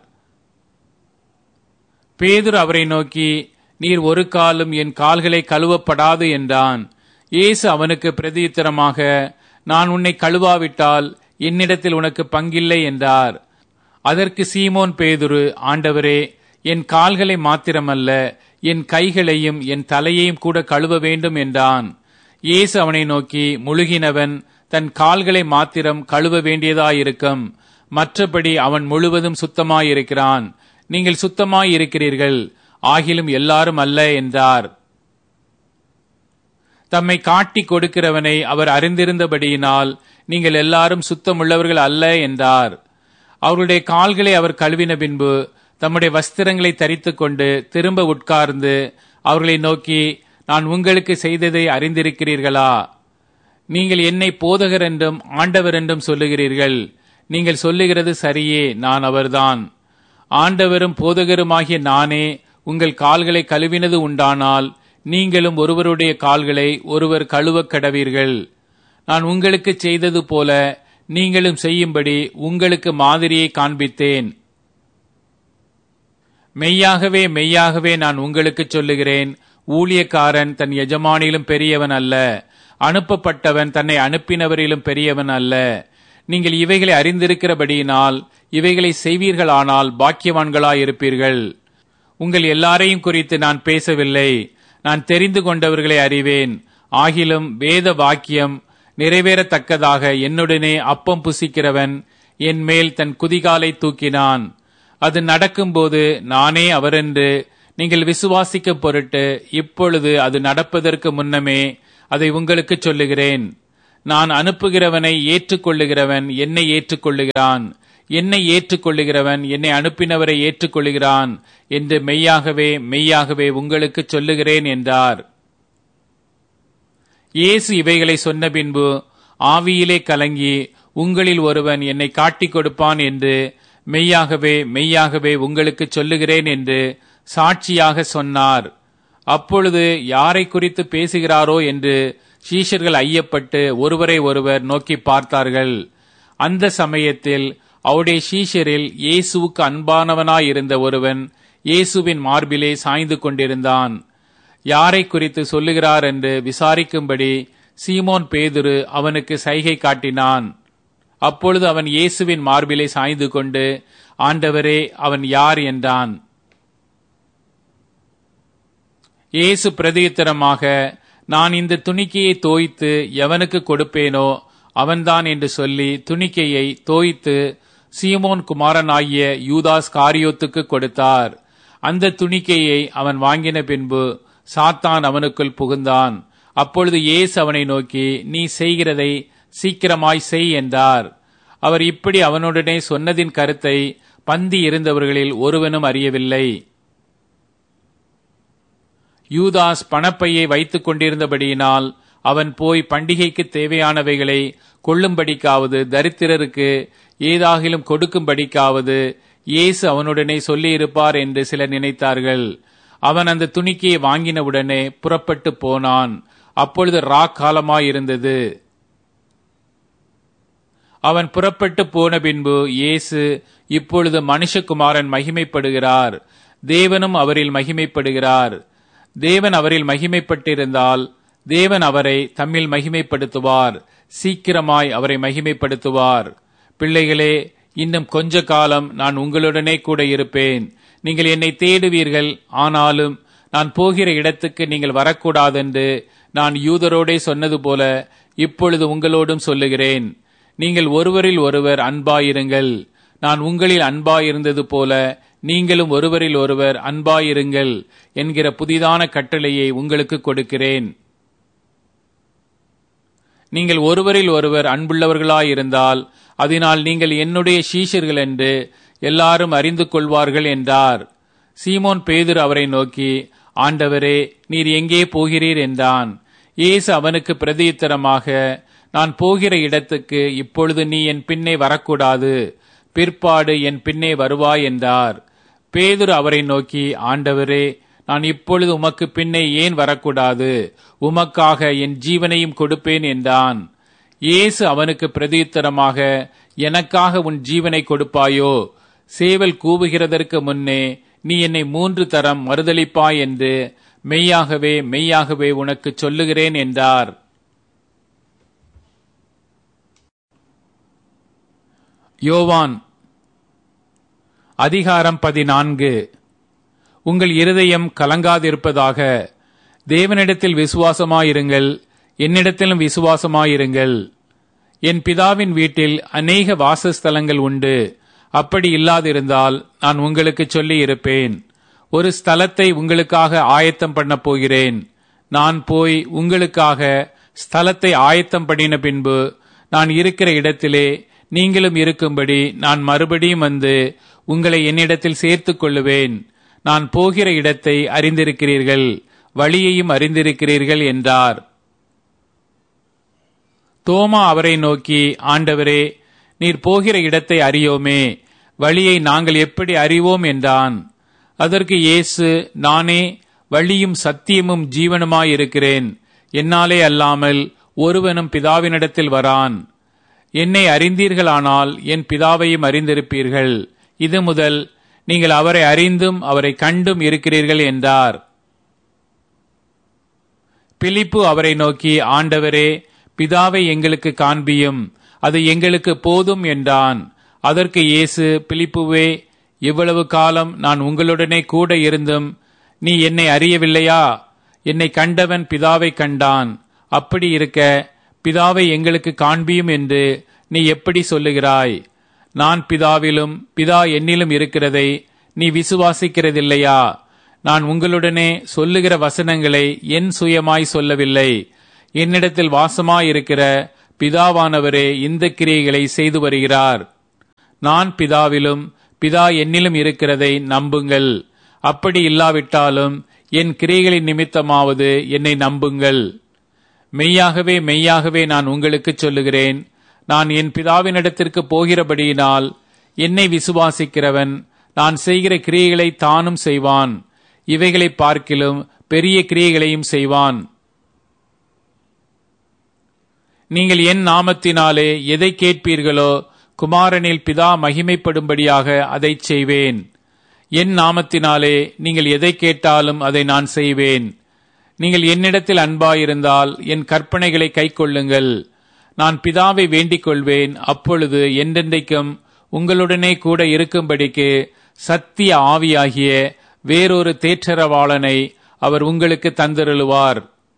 பேதுரு அவரை நோக்கி நீர் ஒரு காலும் என் கால்களை கழுவப்படாது என்றான் இயேசு அவனுக்கு பிரதியுத்தரமாக நான் உன்னை கழுவாவிட்டால் என்னிடத்தில் உனக்கு பங்கில்லை என்றார் அதற்கு சீமோன் பேதுரு ஆண்டவரே என் கால்களை மாத்திரமல்ல என் கைகளையும் என் தலையையும் கூட கழுவ வேண்டும் என்றான் இயேசு அவனை நோக்கி முழுகினவன் தன் கால்களை மாத்திரம் கழுவ வேண்டியதாயிருக்கும் மற்றபடி அவன் முழுவதும் சுத்தமாயிருக்கிறான் நீங்கள் சுத்தமாயிருக்கிறீர்கள் ஆகிலும் எல்லாரும் அல்ல என்றார் தம்மை காட்டிக் கொடுக்கிறவனை அவர் அறிந்திருந்தபடியினால் நீங்கள் எல்லாரும் சுத்தமுள்ளவர்கள் அல்ல என்றார் அவருடைய கால்களை அவர் கழுவின பின்பு தம்முடைய வஸ்திரங்களை தரித்துக் கொண்டு திரும்ப உட்கார்ந்து அவர்களை நோக்கி நான் உங்களுக்கு செய்ததை அறிந்திருக்கிறீர்களா நீங்கள் என்னை போதகர் என்றும் ஆண்டவர் என்றும் சொல்லுகிறீர்கள் நீங்கள் சொல்லுகிறது சரியே நான் அவர்தான் ஆண்டவரும் போதகருமாகிய நானே உங்கள் கால்களை கழுவினது உண்டானால் நீங்களும் ஒருவருடைய கால்களை ஒருவர் கழுவக் கடவீர்கள் நான் உங்களுக்கு செய்தது போல நீங்களும் செய்யும்படி உங்களுக்கு மாதிரியை காண்பித்தேன் மெய்யாகவே மெய்யாகவே நான் உங்களுக்கு சொல்லுகிறேன் ஊழியக்காரன் தன் எஜமானிலும் பெரியவன் அல்ல அனுப்பப்பட்டவன் தன்னை அனுப்பினவரிலும் பெரியவன் அல்ல நீங்கள் இவைகளை அறிந்திருக்கிறபடியினால் இவைகளை செய்வீர்களானால் பாக்கியவான்களாயிருப்பீர்கள் உங்கள் எல்லாரையும் குறித்து நான் பேசவில்லை நான் தெரிந்து கொண்டவர்களை அறிவேன் ஆகிலும் வேத வாக்கியம் நிறைவேறத்தக்கதாக என்னுடனே அப்பம் புசிக்கிறவன் என் மேல் தன் குதிகாலை தூக்கினான் அது நடக்கும்போது நானே அவரென்று நீங்கள் விசுவாசிக்க பொருட்டு இப்பொழுது அது நடப்பதற்கு முன்னமே அதை உங்களுக்கு சொல்லுகிறேன் நான் அனுப்புகிறவனை ஏற்றுக்கொள்ளுகிறவன் என்னை ஏற்றுக்கொள்ளுகிறான் என்னை ஏற்றுக்கொள்ளுகிறவன் என்னை அனுப்பினவரை ஏற்றுக்கொள்ளுகிறான் என்று மெய்யாகவே மெய்யாகவே உங்களுக்கு சொல்லுகிறேன் என்றார் இயேசு இவைகளை சொன்ன பின்பு ஆவியிலே கலங்கி உங்களில் ஒருவன் என்னை காட்டிக் கொடுப்பான் என்று மெய்யாகவே மெய்யாகவே உங்களுக்கு சொல்லுகிறேன் என்று சாட்சியாக சொன்னார் அப்பொழுது யாரை குறித்து பேசுகிறாரோ என்று சீஷர்கள் ஐயப்பட்டு ஒருவரை ஒருவர் நோக்கி பார்த்தார்கள் அந்த சமயத்தில் அவருடைய சீஷரில் இயேசுவுக்கு அன்பானவனாயிருந்த ஒருவன் இயேசுவின் மார்பிலே சாய்ந்து கொண்டிருந்தான் யாரை குறித்து சொல்லுகிறார் என்று விசாரிக்கும்படி சீமோன் பேதுரு அவனுக்கு சைகை காட்டினான் அப்பொழுது அவன் இயேசுவின் மார்பிலே சாய்ந்து கொண்டு ஆண்டவரே அவன் யார் என்றான் இயேசு பிரதியுத்தரமாக நான் இந்த துணிக்கையை தோய்த்து எவனுக்கு கொடுப்பேனோ அவன்தான் என்று சொல்லி துணிக்கையை தோய்த்து சீமோன் குமாரனாகிய யூதாஸ் காரியோத்துக்கு கொடுத்தார் அந்த துணிக்கையை அவன் வாங்கின பின்பு சாத்தான் அவனுக்குள் புகுந்தான் அப்பொழுது இயேசு அவனை நோக்கி நீ செய்கிறதை சீக்கிரமாய் செய் என்றார் அவர் இப்படி அவனுடனே சொன்னதின் கருத்தை பந்தி இருந்தவர்களில் ஒருவனும் அறியவில்லை யூதாஸ் பணப்பையை வைத்துக் கொண்டிருந்தபடியினால் அவன் போய் பண்டிகைக்கு தேவையானவைகளை கொள்ளும்படிக்காவது தரித்திரருக்கு ஏதாகிலும் கொடுக்கும்படிக்காவது இயேசு அவனுடனே சொல்லியிருப்பார் என்று சிலர் நினைத்தார்கள் அவன் அந்த துணிக்கையை வாங்கினவுடனே புறப்பட்டு போனான் அப்பொழுது ரா காலமாயிருந்தது அவன் புறப்பட்டு போன பின்பு இயேசு இப்பொழுது மனுஷகுமாரன் மகிமைப்படுகிறார் தேவனும் அவரில் மகிமைப்படுகிறார் தேவன் அவரில் மகிமைப்பட்டிருந்தால் தேவன் அவரை தம்மில் மகிமைப்படுத்துவார் சீக்கிரமாய் அவரை மகிமைப்படுத்துவார் பிள்ளைகளே இன்னும் கொஞ்ச காலம் நான் உங்களுடனே கூட இருப்பேன் நீங்கள் என்னை தேடுவீர்கள் ஆனாலும் நான் போகிற இடத்துக்கு நீங்கள் வரக்கூடாதென்று நான் யூதரோடே சொன்னது போல இப்பொழுது உங்களோடும் சொல்லுகிறேன் நீங்கள் ஒருவரில் ஒருவர் அன்பாயிருங்கள் நான் உங்களில் அன்பாயிருந்தது போல நீங்களும் ஒருவரில் ஒருவர் அன்பாயிருங்கள் என்கிற புதிதான கட்டளையை உங்களுக்கு கொடுக்கிறேன் நீங்கள் ஒருவரில் ஒருவர் அன்புள்ளவர்களாயிருந்தால் அதனால் நீங்கள் என்னுடைய சீஷர்கள் என்று எல்லாரும் அறிந்து கொள்வார்கள் என்றார் சீமோன் பேதுரு அவரை நோக்கி ஆண்டவரே நீர் எங்கே போகிறீர் என்றான் இயேசு அவனுக்கு பிரதியுத்தரமாக நான் போகிற இடத்துக்கு இப்பொழுது நீ என் பின்னே வரக்கூடாது பிற்பாடு என் பின்னே வருவாய் என்றார் பேதுரு அவரை நோக்கி ஆண்டவரே நான் இப்பொழுது உமக்கு பின்னே ஏன் வரக்கூடாது உமக்காக என் ஜீவனையும் கொடுப்பேன் என்றான் இயேசு அவனுக்கு பிரதியுத்தரமாக எனக்காக உன் ஜீவனை கொடுப்பாயோ சேவல் கூவுகிறதற்கு முன்னே நீ என்னை மூன்று தரம் மறுதளிப்பாய் என்று மெய்யாகவே மெய்யாகவே உனக்கு சொல்லுகிறேன் என்றார் யோவான் அதிகாரம் பதினான்கு உங்கள் இருதயம் கலங்காதிருப்பதாக தேவனிடத்தில் விசுவாசமாயிருங்கள் என்னிடத்திலும் விசுவாசமாயிருங்கள் என் பிதாவின் வீட்டில் அநேக வாசஸ்தலங்கள் உண்டு அப்படி இல்லாதிருந்தால் நான் உங்களுக்கு சொல்லி இருப்பேன் ஒரு ஸ்தலத்தை உங்களுக்காக ஆயத்தம் பண்ண போகிறேன் நான் போய் உங்களுக்காக ஸ்தலத்தை ஆயத்தம் பண்ணின பின்பு நான் இருக்கிற இடத்திலே நீங்களும் இருக்கும்படி நான் மறுபடியும் வந்து உங்களை என்னிடத்தில் சேர்த்துக் கொள்ளுவேன் நான் போகிற இடத்தை அறிந்திருக்கிறீர்கள் வழியையும் அறிந்திருக்கிறீர்கள் என்றார் தோமா அவரை நோக்கி ஆண்டவரே நீர் போகிற இடத்தை அறியோமே வழியை நாங்கள் எப்படி அறிவோம் என்றான் அதற்கு இயேசு நானே வழியும் சத்தியமும் ஜீவனுமாயிருக்கிறேன் என்னாலே அல்லாமல் ஒருவனும் பிதாவினிடத்தில் வரான் என்னை அறிந்தீர்களானால் என் பிதாவையும் அறிந்திருப்பீர்கள் இது முதல் நீங்கள் அவரை அறிந்தும் அவரை கண்டும் இருக்கிறீர்கள் என்றார் பிலிப்பு அவரை நோக்கி ஆண்டவரே பிதாவை எங்களுக்கு காண்பியும் அது எங்களுக்கு போதும் என்றான் அதற்கு இயேசு பிலிப்புவே இவ்வளவு காலம் நான் உங்களுடனே கூட இருந்தும் நீ என்னை அறியவில்லையா என்னை கண்டவன் பிதாவை கண்டான் அப்படி இருக்க பிதாவை எங்களுக்கு காண்பியும் என்று நீ எப்படி சொல்லுகிறாய் நான் பிதாவிலும் பிதா என்னிலும் இருக்கிறதை நீ விசுவாசிக்கிறதில்லையா நான் உங்களுடனே சொல்லுகிற வசனங்களை என் சுயமாய் சொல்லவில்லை என்னிடத்தில் வாசமாயிருக்கிற பிதாவானவரே இந்த கிரியைகளை செய்து வருகிறார் நான் பிதாவிலும் பிதா என்னிலும் இருக்கிறதை நம்புங்கள் அப்படி இல்லாவிட்டாலும் என் கிரியைகளின் நிமித்தமாவது என்னை நம்புங்கள் மெய்யாகவே மெய்யாகவே நான் உங்களுக்கு சொல்லுகிறேன் நான் என் பிதாவினிடத்திற்கு போகிறபடியினால் என்னை விசுவாசிக்கிறவன் நான் செய்கிற கிரியைகளை தானும் செய்வான் இவைகளை பார்க்கிலும் பெரிய கிரியைகளையும் செய்வான் நீங்கள் என் நாமத்தினாலே எதை கேட்பீர்களோ குமாரனில் பிதா மகிமைப்படும்படியாக அதை செய்வேன் என் நாமத்தினாலே நீங்கள் எதை கேட்டாலும் அதை நான் செய்வேன் நீங்கள் என்னிடத்தில் அன்பாயிருந்தால் என் கற்பனைகளை கைக்கொள்ளுங்கள் நான் பிதாவை வேண்டிக் கொள்வேன் அப்பொழுது என்றென்றைக்கும் உங்களுடனே கூட இருக்கும்படிக்கு சத்திய ஆவியாகிய வேறொரு தேற்றரவாளனை அவர் உங்களுக்கு தந்திருளுவார்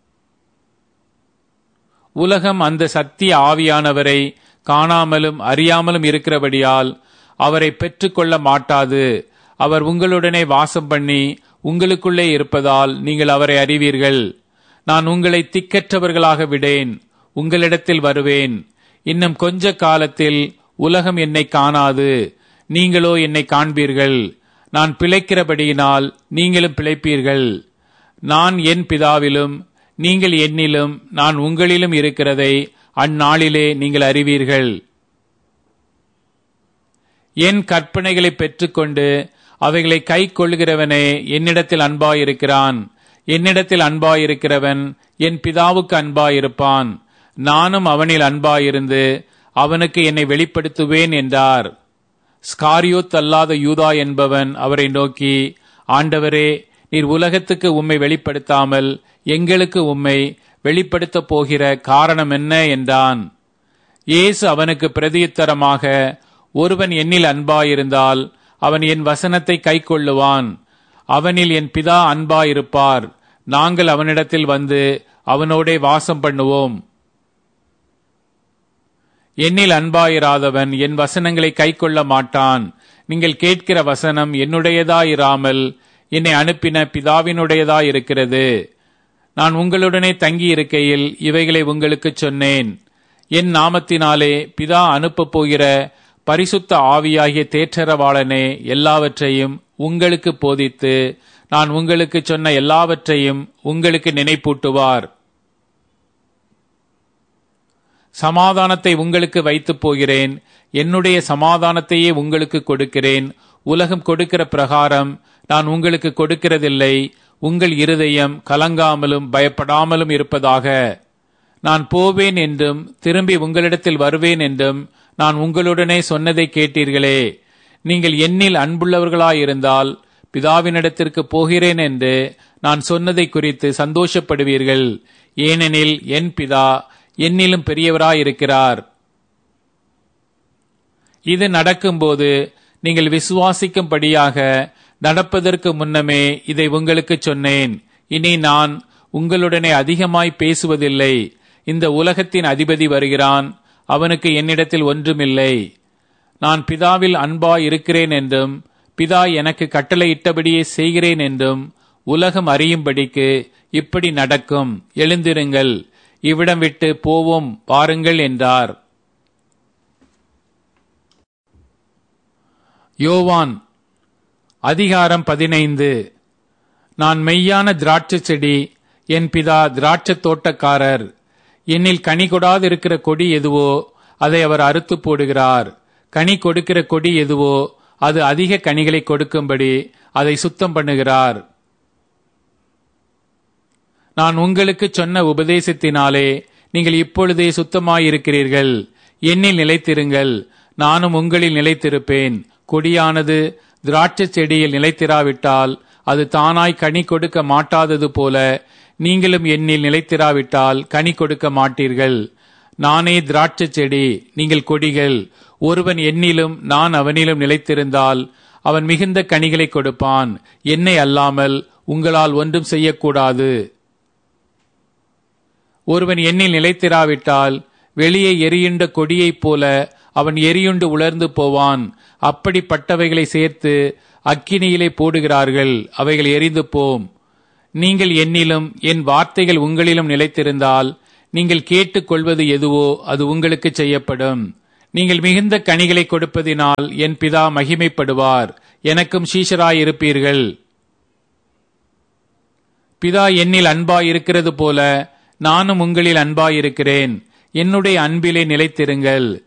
உலகம் அந்த சத்திய ஆவியானவரை காணாமலும் அறியாமலும் இருக்கிறபடியால் அவரை பெற்றுக்கொள்ள மாட்டாது அவர் உங்களுடனே வாசம் பண்ணி உங்களுக்குள்ளே இருப்பதால் நீங்கள் அவரை அறிவீர்கள் நான் உங்களை திக்கற்றவர்களாக விடேன் உங்களிடத்தில் வருவேன் இன்னும் கொஞ்ச காலத்தில் உலகம் என்னை காணாது நீங்களோ என்னை காண்பீர்கள் நான் பிழைக்கிறபடியினால் நீங்களும் பிழைப்பீர்கள் நான் என் பிதாவிலும் நீங்கள் என்னிலும் நான் உங்களிலும் இருக்கிறதை அந்நாளிலே நீங்கள் அறிவீர்கள் என் கற்பனைகளை பெற்றுக்கொண்டு அவைகளை கை கொள்கிறவனே என்னிடத்தில் அன்பாயிருக்கிறான் என்னிடத்தில் அன்பாயிருக்கிறவன் என் பிதாவுக்கு அன்பாயிருப்பான் நானும் அவனில் அன்பாயிருந்து அவனுக்கு என்னை வெளிப்படுத்துவேன் என்றார் ஸ்காரியோத் அல்லாத யூதா என்பவன் அவரை நோக்கி ஆண்டவரே நீர் உலகத்துக்கு உம்மை வெளிப்படுத்தாமல் எங்களுக்கு உம்மை வெளிப்படுத்தப் போகிற காரணம் என்ன என்றான் இயேசு அவனுக்கு பிரதியுத்தரமாக ஒருவன் என்னில் அன்பாயிருந்தால் அவன் என் வசனத்தை கைக்கொள்ளுவான் அவனில் என் பிதா அன்பாயிருப்பார் நாங்கள் அவனிடத்தில் வந்து அவனோடே வாசம் பண்ணுவோம் என்னில் அன்பாயிராதவன் என் வசனங்களை கைக்கொள்ள மாட்டான் நீங்கள் கேட்கிற வசனம் என்னுடையதாயிராமல் என்னை அனுப்பின பிதாவினுடையதாயிருக்கிறது நான் உங்களுடனே தங்கி இருக்கையில் இவைகளை உங்களுக்கு சொன்னேன் என் நாமத்தினாலே பிதா அனுப்பப் போகிற பரிசுத்த ஆவியாகிய தேற்றரவாளனே எல்லாவற்றையும் உங்களுக்கு போதித்து நான் உங்களுக்கு சொன்ன எல்லாவற்றையும் உங்களுக்கு நினைப்பூட்டுவார் சமாதானத்தை உங்களுக்கு வைத்துப் போகிறேன் என்னுடைய சமாதானத்தையே உங்களுக்கு கொடுக்கிறேன் உலகம் கொடுக்கிற பிரகாரம் நான் உங்களுக்கு கொடுக்கிறதில்லை உங்கள் இருதயம் கலங்காமலும் பயப்படாமலும் இருப்பதாக நான் போவேன் என்றும் திரும்பி உங்களிடத்தில் வருவேன் என்றும் நான் உங்களுடனே சொன்னதை கேட்டீர்களே நீங்கள் என்னில் அன்புள்ளவர்களாயிருந்தால் பிதாவினிடத்திற்கு போகிறேன் என்று நான் சொன்னதை குறித்து சந்தோஷப்படுவீர்கள் ஏனெனில் என் பிதா என்னிலும் பெரியவராயிருக்கிறார் இது நடக்கும்போது நீங்கள் விசுவாசிக்கும்படியாக நடப்பதற்கு முன்னமே இதை உங்களுக்கு சொன்னேன் இனி நான் உங்களுடனே அதிகமாய் பேசுவதில்லை இந்த உலகத்தின் அதிபதி வருகிறான் அவனுக்கு என்னிடத்தில் ஒன்றுமில்லை நான் பிதாவில் அன்பாய் இருக்கிறேன் என்றும் பிதா எனக்கு கட்டளையிட்டபடியே செய்கிறேன் என்றும் உலகம் அறியும்படிக்கு இப்படி நடக்கும் எழுந்திருங்கள் இவ்விடம் விட்டு போவோம் பாருங்கள் என்றார் யோவான் அதிகாரம் பதினைந்து நான் மெய்யான திராட்சை செடி என் பிதா திராட்சை தோட்டக்காரர் என்னில் கனி கொடாதிருக்கிற கொடி எதுவோ அதை அவர் அறுத்து போடுகிறார் கனி கொடுக்கிற கொடி எதுவோ அது அதிக கனிகளை கொடுக்கும்படி அதை சுத்தம் பண்ணுகிறார் நான் உங்களுக்கு சொன்ன உபதேசத்தினாலே நீங்கள் இப்பொழுதே சுத்தமாயிருக்கிறீர்கள் என்னில் நிலைத்திருங்கள் நானும் உங்களில் நிலைத்திருப்பேன் கொடியானது திராட்சை செடியில் நிலைத்திராவிட்டால் அது தானாய் கனி கொடுக்க மாட்டாதது போல நீங்களும் என்னில் நிலைத்திராவிட்டால் கனி கொடுக்க மாட்டீர்கள் நானே திராட்சை செடி நீங்கள் கொடிகள் ஒருவன் என்னிலும் நான் அவனிலும் நிலைத்திருந்தால் அவன் மிகுந்த கனிகளை கொடுப்பான் என்னை அல்லாமல் உங்களால் ஒன்றும் செய்யக்கூடாது ஒருவன் எண்ணில் நிலைத்திராவிட்டால் வெளியே எரியுண்ட கொடியைப் போல அவன் எரியுண்டு உலர்ந்து போவான் அப்படிப்பட்டவைகளை சேர்த்து அக்கினியிலே போடுகிறார்கள் அவைகள் எரிந்து போம் நீங்கள் என்னிலும் என் வார்த்தைகள் உங்களிலும் நிலைத்திருந்தால் நீங்கள் கேட்டுக்கொள்வது எதுவோ அது உங்களுக்கு செய்யப்படும் நீங்கள் மிகுந்த கனிகளை கொடுப்பதினால் என் பிதா மகிமைப்படுவார் எனக்கும் சீஷராயிருப்பீர்கள் பிதா என்னில் அன்பாயிருக்கிறது போல நானும் உங்களில் அன்பாயிருக்கிறேன் என்னுடைய அன்பிலே நிலைத்திருங்கள்